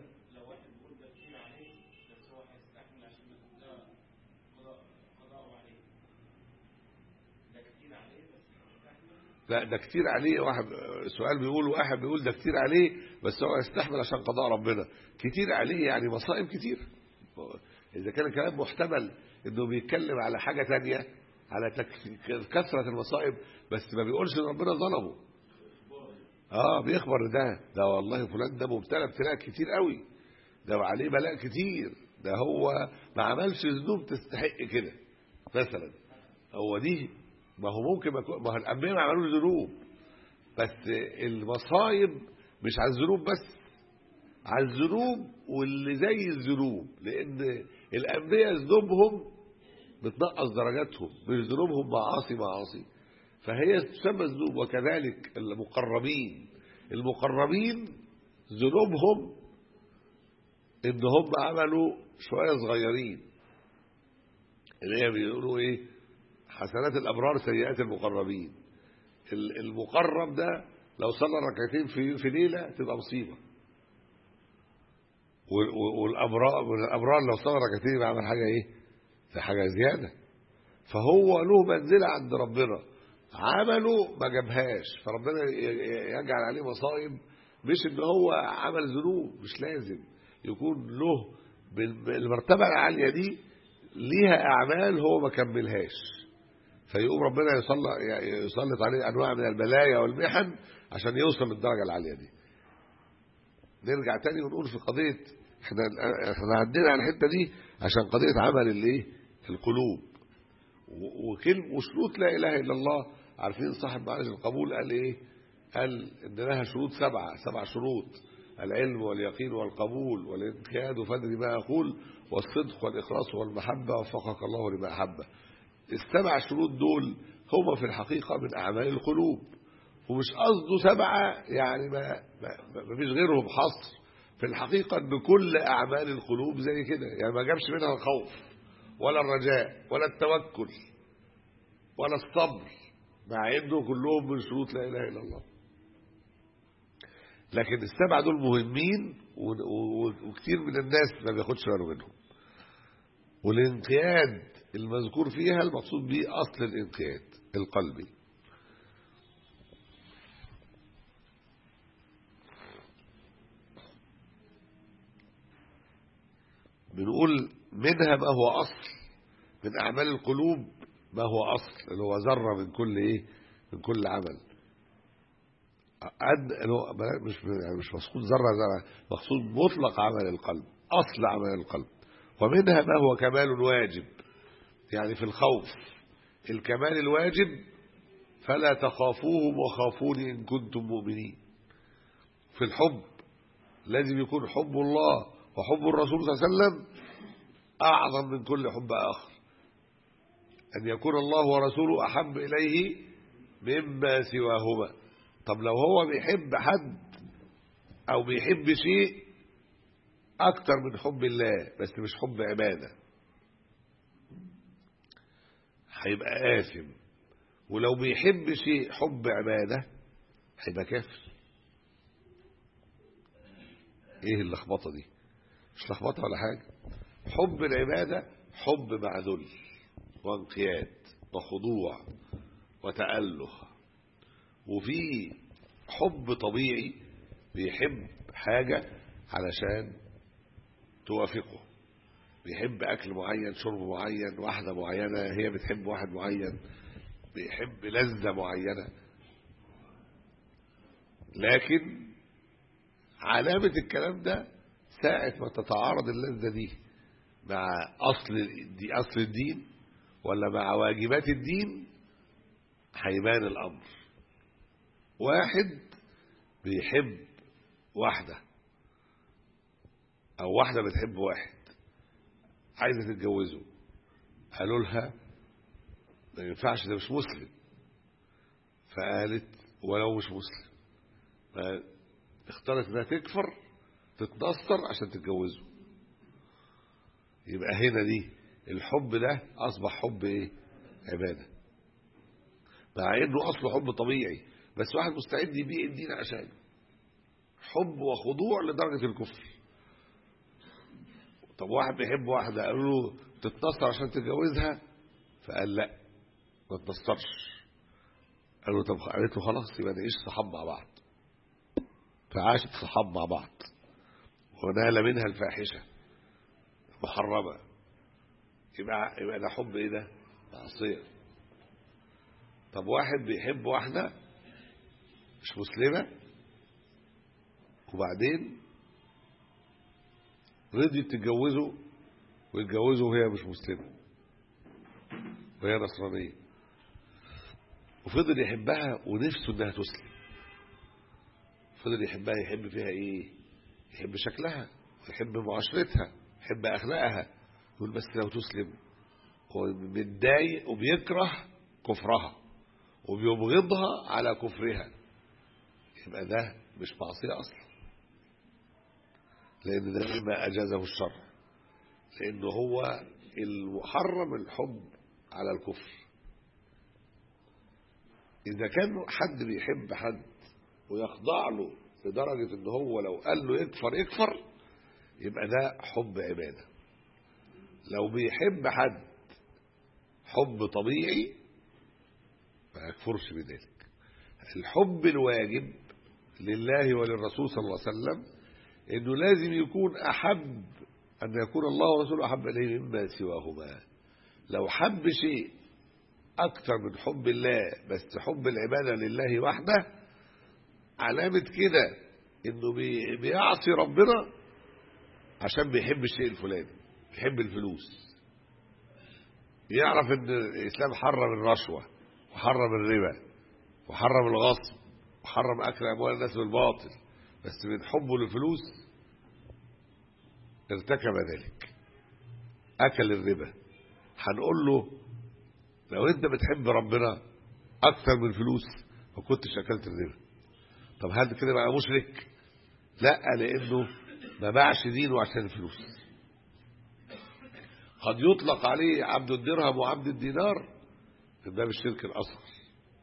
لا ده كتير عليه واحد سؤال بيقول واحد بيقول ده كتير عليه بس هو يستحمل عشان قضاء ربنا كتير عليه يعني مصائب كتير اذا كان الكلام محتمل انه بيتكلم على حاجه تانية على تك- كثره المصائب بس ما بيقولش ان ربنا ظلمه اه بيخبر ده ده والله فلان ده مبتلى ابتلاء كتير قوي ده عليه بلاء كتير ده هو ما عملش ذنوب تستحق كده مثلا هو دي ما هو ممكن ما يكون- ما هو الانبياء ما عملوش ذنوب بس المصايب مش على الذنوب بس على الذنوب واللي زي الذنوب لان الانبياء ذنوبهم بتنقص درجاتهم مش ذنوبهم معاصي معاصي فهي تسمى ذنوب وكذلك المقربين المقربين ذنوبهم ان هم عملوا شويه صغيرين اللي هي بيقولوا ايه حسنات الابرار سيئات المقربين ال- المقرب ده لو صلى ركعتين في في ليله تبقى مصيبه وال- وال- والابرار والابرار لو صلى ركعتين يبقى عمل حاجه ايه؟ ده حاجه زياده فهو له منزله عند ربنا عمله ما جابهاش فربنا ي- ي- يجعل عليه مصائب مش ان هو عمل ذنوب مش لازم يكون له بال- المرتبه العاليه دي ليها اعمال هو ما كملهاش فيقوم ربنا يسلط يسلط عليه انواع من البلايا والمحن عشان يوصل للدرجه العاليه دي نرجع تاني ونقول في قضيه احنا احنا عدينا على الحته دي عشان قضيه عمل الايه القلوب و- وكلمه وشروط لا اله الا الله عارفين صاحب معالج القبول قال ايه قال ان لها شروط سبعه سبع شروط العلم واليقين والقبول والانقياد وفدر ما اقول والصدق والاخلاص والمحبه وفقك الله لما احبه السبع شروط دول هما في الحقيقه من اعمال القلوب ومش قصده سبعه يعني ما ما ما فيش غيرهم حصر في الحقيقه ان كل اعمال القلوب زي كده يعني ما جابش منها الخوف ولا الرجاء ولا التوكل ولا الصبر مع انه كلهم من شروط لا اله الا الله لكن السبعه دول مهمين و- و- وكتير من الناس ما بياخدش باله منهم والانقياد المذكور فيها المقصود به اصل الانقياد القلبي بنقول منها ما هو اصل من اعمال القلوب ما هو اصل اللي هو ذره من كل ايه من كل عمل أد... اللي هو مش يعني مش مقصود ذره ذره مقصود مطلق عمل القلب اصل عمل القلب ومنها ما هو كمال واجب يعني في الخوف الكمال الواجب فلا تخافوهم وخافوني ان كنتم مؤمنين في الحب لازم يكون حب الله وحب الرسول صلى الله عليه وسلم اعظم من كل حب اخر ان يكون الله ورسوله احب اليه مما سواهما طب لو هو بيحب حد او بيحب شيء اكتر من حب الله بس مش حب عباده هيبقى آثم ولو بيحب شيء حب عباده هيبقى كافر ايه اللخبطه دي مش لخبطه ولا حاجه حب العباده حب مع ذل وانقياد وخضوع وتأله وفي حب طبيعي بيحب حاجة علشان توافقه بيحب أكل معين شرب معين واحدة معينة هي بتحب واحد معين بيحب لذة معينة لكن علامة الكلام ده ساعة ما تتعارض اللذة دي مع أصل دي أصل الدين ولا مع واجبات الدين هيبان الأمر واحد بيحب واحدة أو واحدة بتحب واحد عايزة تتجوزه قالوا لها ما ينفعش ده مش مسلم فقالت ولو مش مسلم اختارت انها تكفر تتنصر عشان تتجوزه يبقى هنا دي الحب ده اصبح حب ايه عباده مع انه اصله حب طبيعي بس واحد مستعد يبيع الدين عشانه حب وخضوع لدرجه الكفر طب واحد بيحب واحده قالوا له تتنصر عشان تتجوزها فقال لا ما تنصرش قال له طب قالت له خلاص يبقى نعيش صحاب مع بعض فعاشت صحاب مع بعض ونال منها الفاحشة محرمة يبقى يبقى ده حب ايه ده؟ معصية طب واحد بيحب واحدة مش مسلمة وبعدين رضيت تتجوزه ويتجوزه وهي مش مسلمة وهي نصرانية وفضل يحبها ونفسه انها تسلم فضل يحبها يحب فيها ايه يحب شكلها ويحب معاشرتها يحب اخلاقها يقول بس لو تسلم هو متضايق وبيكره كفرها وبيبغضها على كفرها يبقى ده مش معصية أصلا لأن ده مما أجازه الشرع لأنه هو المحرم الحب على الكفر إذا كان حد بيحب حد ويخضع له لدرجة إن هو لو قال له يكفر يكفر يبقى ده حب عبادة لو بيحب حد حب طبيعي ما يكفرش بذلك الحب الواجب لله وللرسول صلى الله عليه وسلم انه لازم يكون احب ان يكون الله ورسوله احب اليه مما سواهما لو حب شيء اكثر من حب الله بس حب العباده لله وحده علامه كده انه بي- بيعصي ربنا عشان بيحب الشيء الفلاني بيحب الفلوس يعرف ان الاسلام حرم الرشوه وحرم الربا وحرم الغصب وحرم اكل اموال الناس بالباطل بس من حبه للفلوس ارتكب ذلك اكل الربا هنقول له لو انت بتحب ربنا اكثر من الفلوس ما كنتش اكلت الربا طب هل كده بقى مشرك لا لانه ما باعش دينه عشان الفلوس قد يطلق عليه عبد الدرهم وعبد الدينار من باب الشرك الاصغر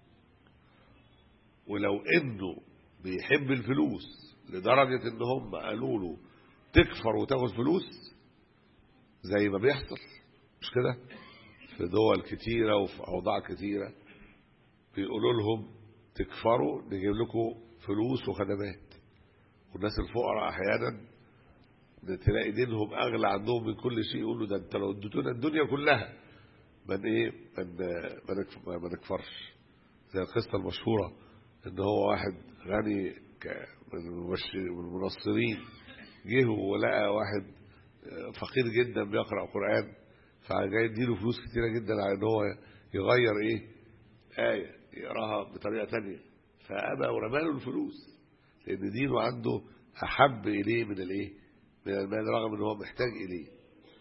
ولو انه بيحب الفلوس لدرجة ان هم قالوا له تكفر وتاخد فلوس زي ما بيحصل مش كده في دول كتيرة وفي اوضاع كتيرة بيقولوا لهم تكفروا نجيب لكم فلوس وخدمات والناس الفقراء احيانا تلاقي دينهم اغلى عندهم من كل شيء يقولوا ده انت لو اديتونا الدنيا كلها من ايه من ما نكف- ما نكفرش زي القصه المشهوره ان هو واحد غني ك- من المبشر- من المنصرين جه ولقى واحد آه، فقير جدا بيقرا قران فجاي يديله فلوس كتيره جدا على ان هو يغير ايه ايه يقراها بطريقه تانية فابى ورماله الفلوس لان دينه عنده احب اليه من الايه من المال رغم ان هو محتاج اليه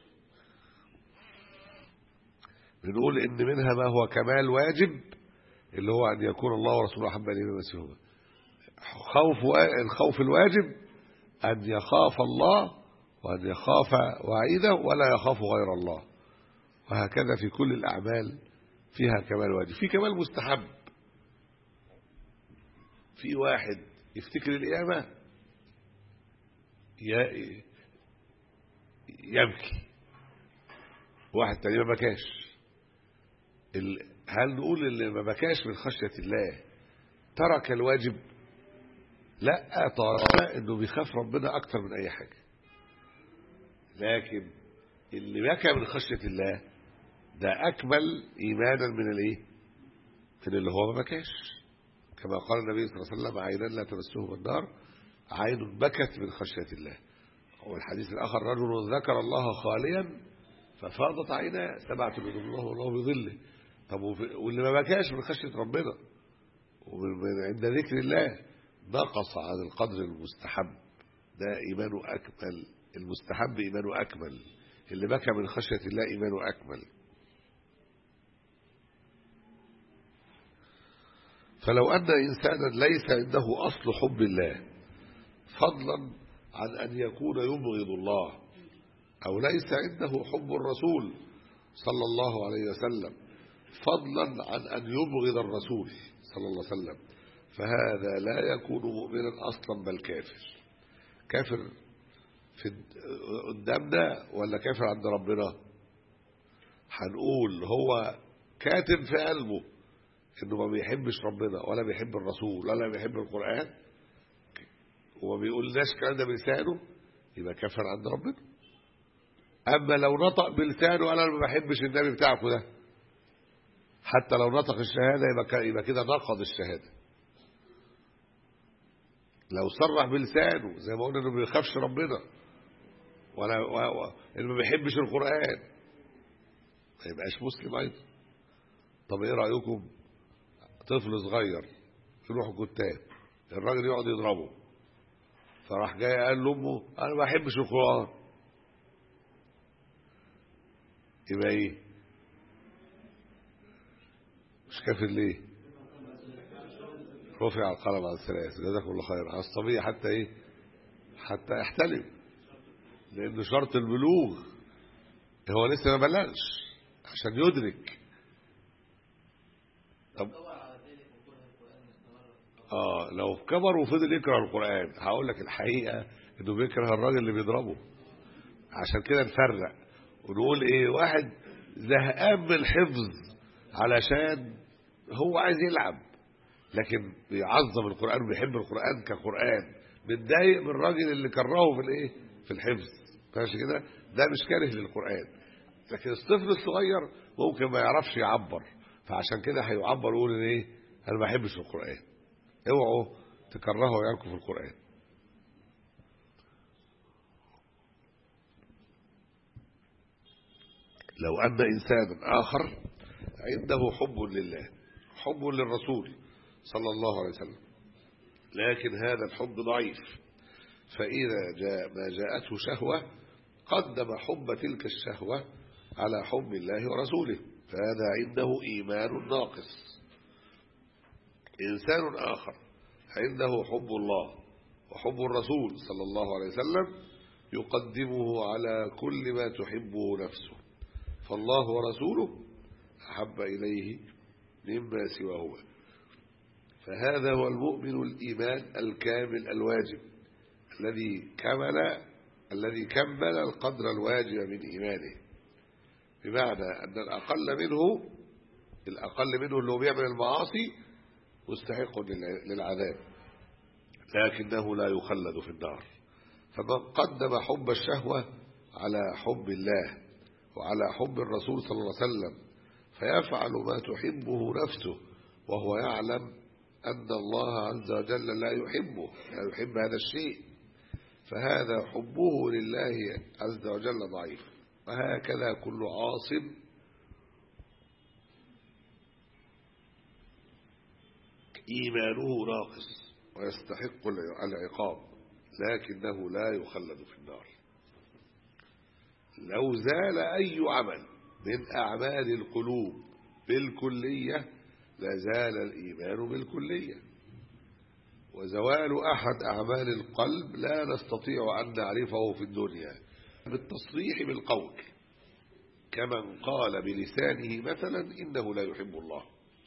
بنقول ان منها ما هو كمال واجب اللي هو ان يكون الله ورسوله احب اليه مما سواهما خوف وا- الخوف الواجب ان يخاف الله وان يخاف وعيده ولا يخاف غير الله وهكذا في كل الاعمال فيها كمال واجب في كمال مستحب في واحد يفتكر القيامه ي- يبكي واحد تاني ما بكاش ال- هل نقول اللي ما بكاش من خشية الله ترك الواجب لا طالما انه بيخاف ربنا اكتر من اي حاجة لكن اللي بكى من خشية الله ده اكمل ايمانا من الايه من اللي هو ما بكاش كما قال النبي صلى الله عليه وسلم عينان لا تمسهم النار عين بكت من خشية الله والحديث الآخر رجل ذكر الله خاليا ففاضت عيناه سبعة يذل الله والله بظله طب وفي- واللي ما بكاش من خشية ربنا ومن من عند ذكر الله نقص عن القدر المستحب ده إيمانه أكمل المستحب إيمانه أكمل اللي بكى من خشية الله إيمانه أكمل فلو أن إنسانا ليس عنده أصل حب الله فضلا عن أن يكون يبغض الله أو ليس عنده حب الرسول صلى الله عليه وسلم فضلا عن أن يبغض الرسول صلى الله عليه وسلم فهذا لا يكون مؤمنا أصلا بل كافر كافر في قدامنا ولا كافر عند ربنا هنقول هو كاتب في قلبه انه ما بيحبش ربنا ولا بيحب الرسول ولا بيحب القرآن وما بيقولناش الكلام ده بلسانه يبقى كافر عند ربنا اما لو نطق بلسانه انا ما بحبش النبي بتاعكم ده حتى لو نطق الشهاده يبقى يبقى كده نقض الشهاده لو صرح بلسانه زي ما قلنا انه ما بيخافش ربنا ولا و... و... اللي ما بيحبش القران ما يبقاش مسلم ايضا طب ايه رايكم طفل صغير يروح كتاب الراجل يقعد يضربه فراح جاي قال لامه انا ما بحبش القران يبقى ايه مش كافر ليه رفع القلم عن ثلاث جزاكم الله خير على الصبي حتى ايه حتى يحتلم لان شرط البلوغ هو لسه ما بلغش عشان يدرك طب اه لو كبر وفضل يكره القران هقول لك الحقيقه انه بيكره الراجل اللي بيضربه عشان كده نفرق ونقول ايه واحد زهقان من الحفظ علشان هو عايز يلعب لكن بيعظم القرآن وبيحب القرآن كقرآن متضايق من الراجل اللي كرهه في الايه في الحفظ ماشي كده ده مش كاره للقرآن لكن الطفل الصغير ممكن ما يعرفش يعبر فعشان كده هيعبر ويقول ايه انا ما بحبش القرآن اوعوا تكرهوا عيالكم في القرآن لو أن إنسانا آخر عنده حب لله حب للرسول صلى الله عليه وسلم لكن هذا الحب ضعيف فإذا جاء ما جاءته شهوة قدم حب تلك الشهوة على حب الله ورسوله فهذا عنده إيمان ناقص إنسان آخر عنده حب الله وحب الرسول صلى الله عليه وسلم يقدمه على كل ما تحبه نفسه فالله ورسوله أحب إليه مما سواهما فهذا هو المؤمن الإيمان الكامل الواجب الذي كمل الذي كمل القدر الواجب من إيمانه بمعنى أن الأقل منه الأقل منه اللي هو بيعمل المعاصي مستحق للعذاب لكنه لا يخلد في النار فمن قدم حب الشهوة على حب الله وعلى حب الرسول صلى الله عليه وسلم فيفعل ما تحبه نفسه وهو يعلم أن الله عز وجل لا يحبه لا يحب هذا الشيء فهذا حبه لله عز وجل ضعيف وهكذا كل عاصم إيمانه ناقص ويستحق العقاب لكنه لا يخلد في النار لو زال أي عمل من أعمال القلوب بالكلية لزال الإيمان بالكلية وزوال أحد أعمال القلب لا نستطيع أن نعرفه في الدنيا بالتصريح بالقول كمن قال بلسانه مثلا إنه لا يحب الله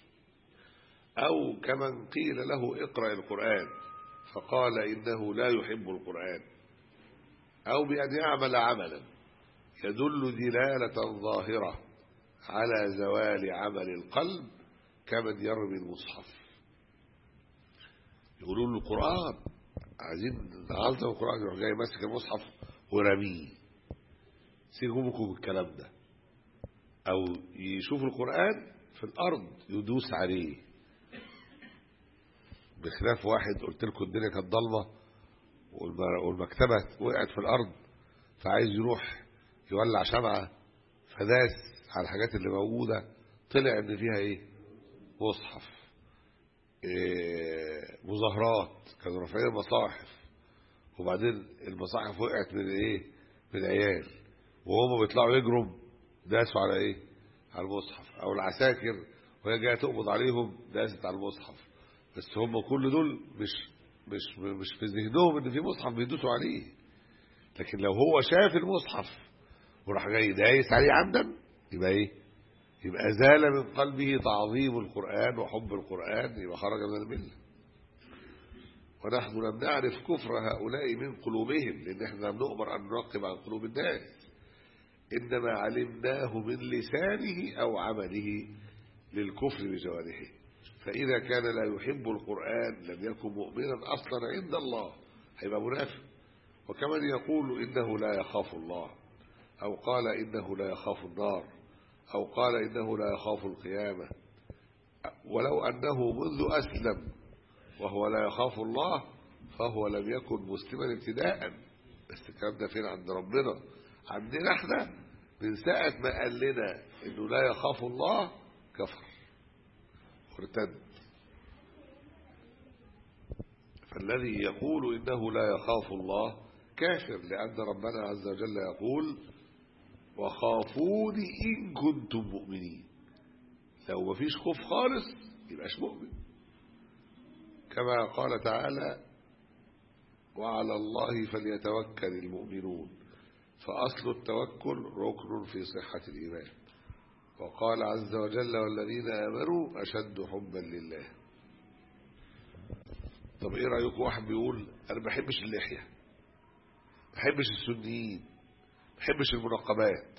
أو كمن قيل له اقرأ القرآن فقال إنه لا يحب القرآن أو بأن يعمل عملا يدل دلالة ظاهرة على زوال عمل القلب كمن يرمي المصحف يقولوا له القرآن عايزين نعظم القرآن يروح جاي ماسك المصحف ورميه سيبوا بالكلام ده أو يشوف القرآن في الأرض يدوس عليه بخلاف واحد قلت لكم الدنيا كانت ضلمة والمكتبة وقعت في الأرض فعايز يروح يولع شمعة فداس على الحاجات اللي موجودة طلع ان فيها ايه مصحف إيه مظاهرات كانوا رافعين المصاحف وبعدين المصاحف وقعت من ايه من عيال وهم بيطلعوا يجروا داسوا على ايه على المصحف او العساكر وهي جايه تقبض عليهم داست على المصحف بس هم كل دول مش مش مش في ذهنهم ان في مصحف بيدوسوا عليه لكن لو هو شاف المصحف وراح جاي دايس عليه عمدا يبقى ايه يبقى زال من قلبه تعظيم القرآن وحب القرآن يبقى خرج من الملة ونحن لم نعرف كفر هؤلاء من قلوبهم لأن احنا لم نؤمر أن نراقب عن قلوب الناس إنما علمناه من لسانه أو عمله للكفر بجوارحه فإذا كان لا يحب القرآن لم يكن مؤمنا أصلا عند الله هيبقى منافق وكمن يقول إنه لا يخاف الله أو قال إنه لا يخاف النار أو قال إنه لا يخاف القيامة ولو أنه منذ أسلم وهو لا يخاف الله فهو لم يكن مسلما ابتداء بس الكلام ده فين عند ربنا عندنا احنا من ساعة ما قال لنا انه لا يخاف الله كفر وارتد فالذي يقول انه لا يخاف الله كافر لان ربنا عز وجل يقول وخافوني ان كنتم مؤمنين لو ما فيش خوف خالص يبقاش مؤمن كما قال تعالى وعلى الله فليتوكل المؤمنون فأصل التوكل ركن في صحة الإيمان وقال عز وجل والذين آمنوا أشد حبا لله طب إيه رأيكم واحد بيقول أنا ما بحبش اللحية ما بحبش السنيين ما بحبش المنقبات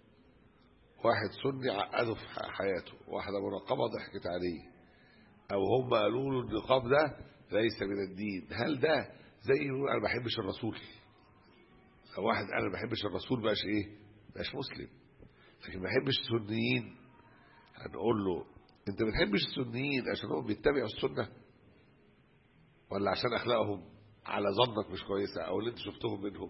واحد سني عقده في حياته واحدة منقبة ضحكت عليه أو هم قالوا له النقاب ده ليس من الدين هل ده زي يقول أنا ما بحبش الرسول لو واحد قال أنا ما بحبش الرسول بقاش إيه بقاش مسلم لكن ما بحبش السنيين هنقول له أنت ما بتحبش السنيين عشان هم بيتبعوا السنة ولا عشان أخلاقهم على ظنك مش كويسة أو اللي أنت شفتهم منهم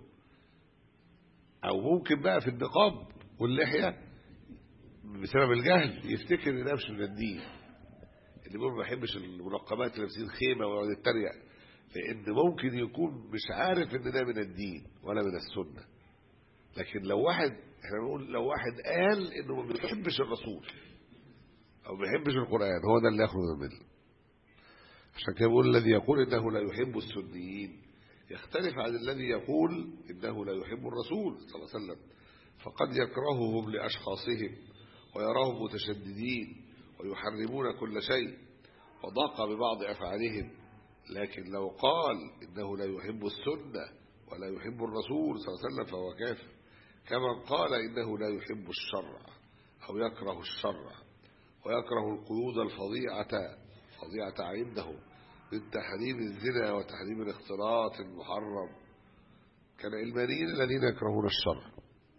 أو ممكن بقى في النقاب واللحية بسبب الجهل يفتكر ان ده مش من الدين اللي بيقول ما بحبش المنقبات اللي لابسين خيمه ويقعد يتريق لان ممكن يكون مش عارف ان ده من الدين ولا من السنه لكن لو واحد احنا بنقول لو واحد قال انه ما بيحبش الرسول او ما بيحبش القران هو ده اللي ياخذ منه عشان كده بيقول الذي يقول انه لا يحب السنيين يختلف عن الذي يقول انه لا يحب الرسول صلى الله عليه وسلم فقد يكرههم لاشخاصهم ويراهم متشددين ويحرمون كل شيء وضاق ببعض أفعالهم لكن لو قال إنه لا يحب السنة ولا يحب الرسول صلى الله عليه وسلم فهو كافر كما قال إنه لا يحب الشرع أو يكره الشرع ويكره القيود الفظيعة فظيعة عنده من تحريم الزنا وتحريم الاختلاط المحرم كالعلمانيين الذين يكرهون الشرع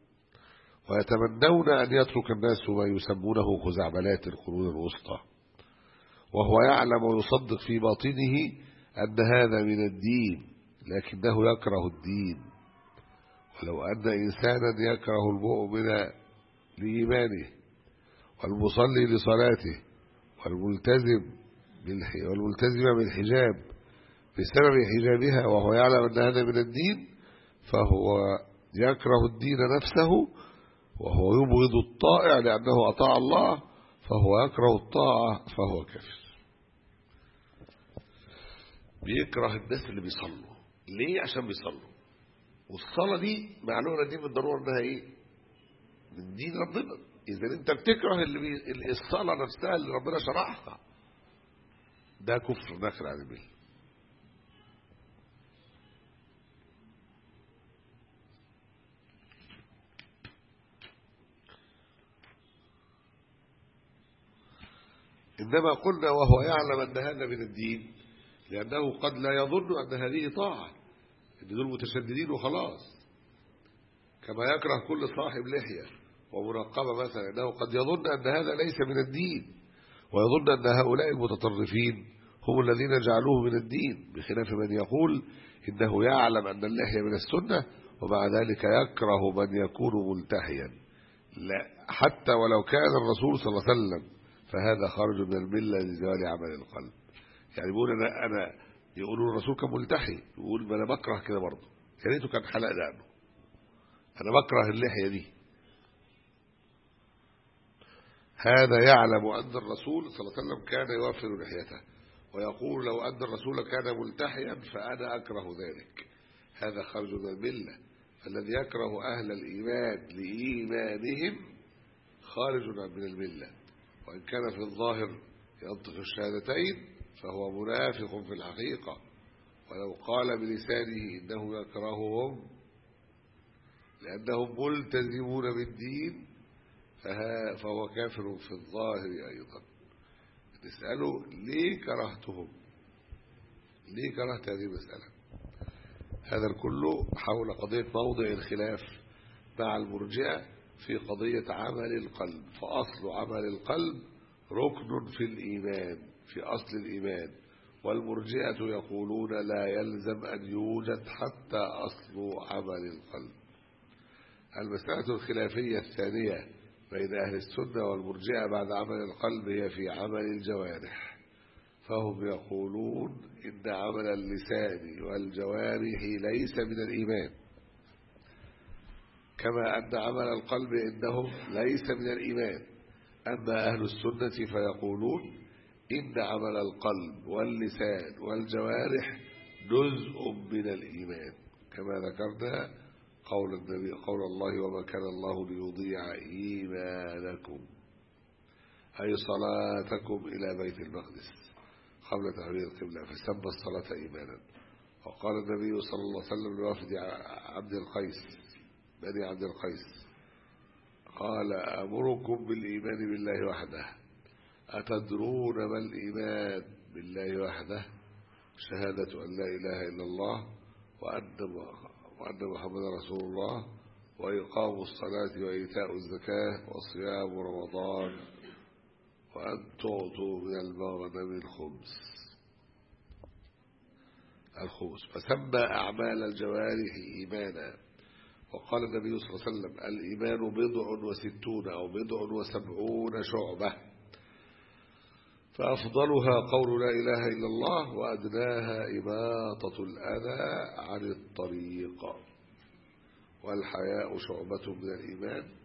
ويتمنون أن يترك الناس ما يسمونه خزعبلات القرون الوسطى وهو يعلم ويصدق في باطنه أن هذا من الدين لكنه يكره الدين ولو أن إنسانا يكره المؤمن لإيمانه والمصلي لصلاته والملتزم والملتزم بالحجاب بسبب حجابها وهو يعلم أن هذا من الدين فهو يكره الدين نفسه وهو يبغض الطائع لأنه أطاع الله فهو يكره الطاعة فهو كافر بيكره الناس اللي بيصلوا ليه عشان بيصلوا والصلاة دي معلومة دي بالضرورة انها ايه من دين ربنا اذا انت بتكره اللي بي... الصلاة نفسها اللي ربنا شرعها ده كفر داخل عن المله إنما قلنا وهو يعلم أن هذا من الدين لأنه قد لا يظن أن هذه طاعة إن دول متشددين وخلاص كما يكره كل صاحب لحية ومنقبة مثلا أنه قد يظن أن هذا ليس من الدين ويظن أن هؤلاء المتطرفين هم الذين جعلوه من الدين بخلاف من يقول إنه يعلم أن اللحية من السنة ومع ذلك يكره من يكون ملتحيا لا حتى ولو كان الرسول صلى الله عليه وسلم فهذا خارج من الملة لزوال عمل القلب يعني بيقول أنا, أنا يقولوا الرسول كان ملتحي يقول ما أنا بكره كده برضه يا ريته كان حلق دقنه أنا بكره اللحية دي هذا يعلم أن الرسول صلى الله عليه وسلم كان يوفر لحيته ويقول لو أن الرسول كان ملتحيا فأنا أكره ذلك هذا خرج من الملة فالذي يكره أهل الإيمان لإيمانهم خارج من الملة وإن كان في الظاهر ينطق الشهادتين فهو منافق في الحقيقة ولو قال بلسانه إنه يكرههم لأنهم ملتزمون بالدين فهو كافر في الظاهر أيضا نسأله ليه كرهتهم ليه كرهت هذه المسألة هذا كله حول قضية موضع الخلاف مع المرجئة في قضية عمل القلب فأصل عمل القلب ركن في الإيمان في أصل الإيمان والمرجئة يقولون لا يلزم أن يوجد حتى أصل عمل القلب المسألة الخلافية الثانية بين أهل السنة والمرجئة بعد عمل القلب هي في عمل الجوارح فهم يقولون إن عمل اللسان والجوارح ليس من الإيمان كما أن عمل القلب إنهم ليس من الإيمان أما أهل السنة فيقولون إن عمل القلب واللسان والجوارح جزء من الإيمان كما ذكرنا قول النبي قول الله وما كان الله ليضيع إيمانكم أي صلاتكم إلى بيت المقدس قبل تحويل القبلة فسمى الصلاة إيمانا وقال النبي صلى الله عليه وسلم لوافد عبد القيس بني عبد القيس قال أمركم بالإيمان بالله وحده أتدرون ما الإيمان بالله وحده شهادة أن لا إله إلا الله وأن وأن محمد رسول الله وإقام الصلاة وإيتاء الزكاة وصيام رمضان وأن تعطوا من المغنم الخمس الخمس فسمى أعمال الجوارح إيمانا وقال النبي صلى الله عليه وسلم الإيمان بضع وستون أو بضع وسبعون شعبة فأفضلها قول لا إله إلا الله وأدناها إماطة الأذى عن الطريق والحياء شعبة من الإيمان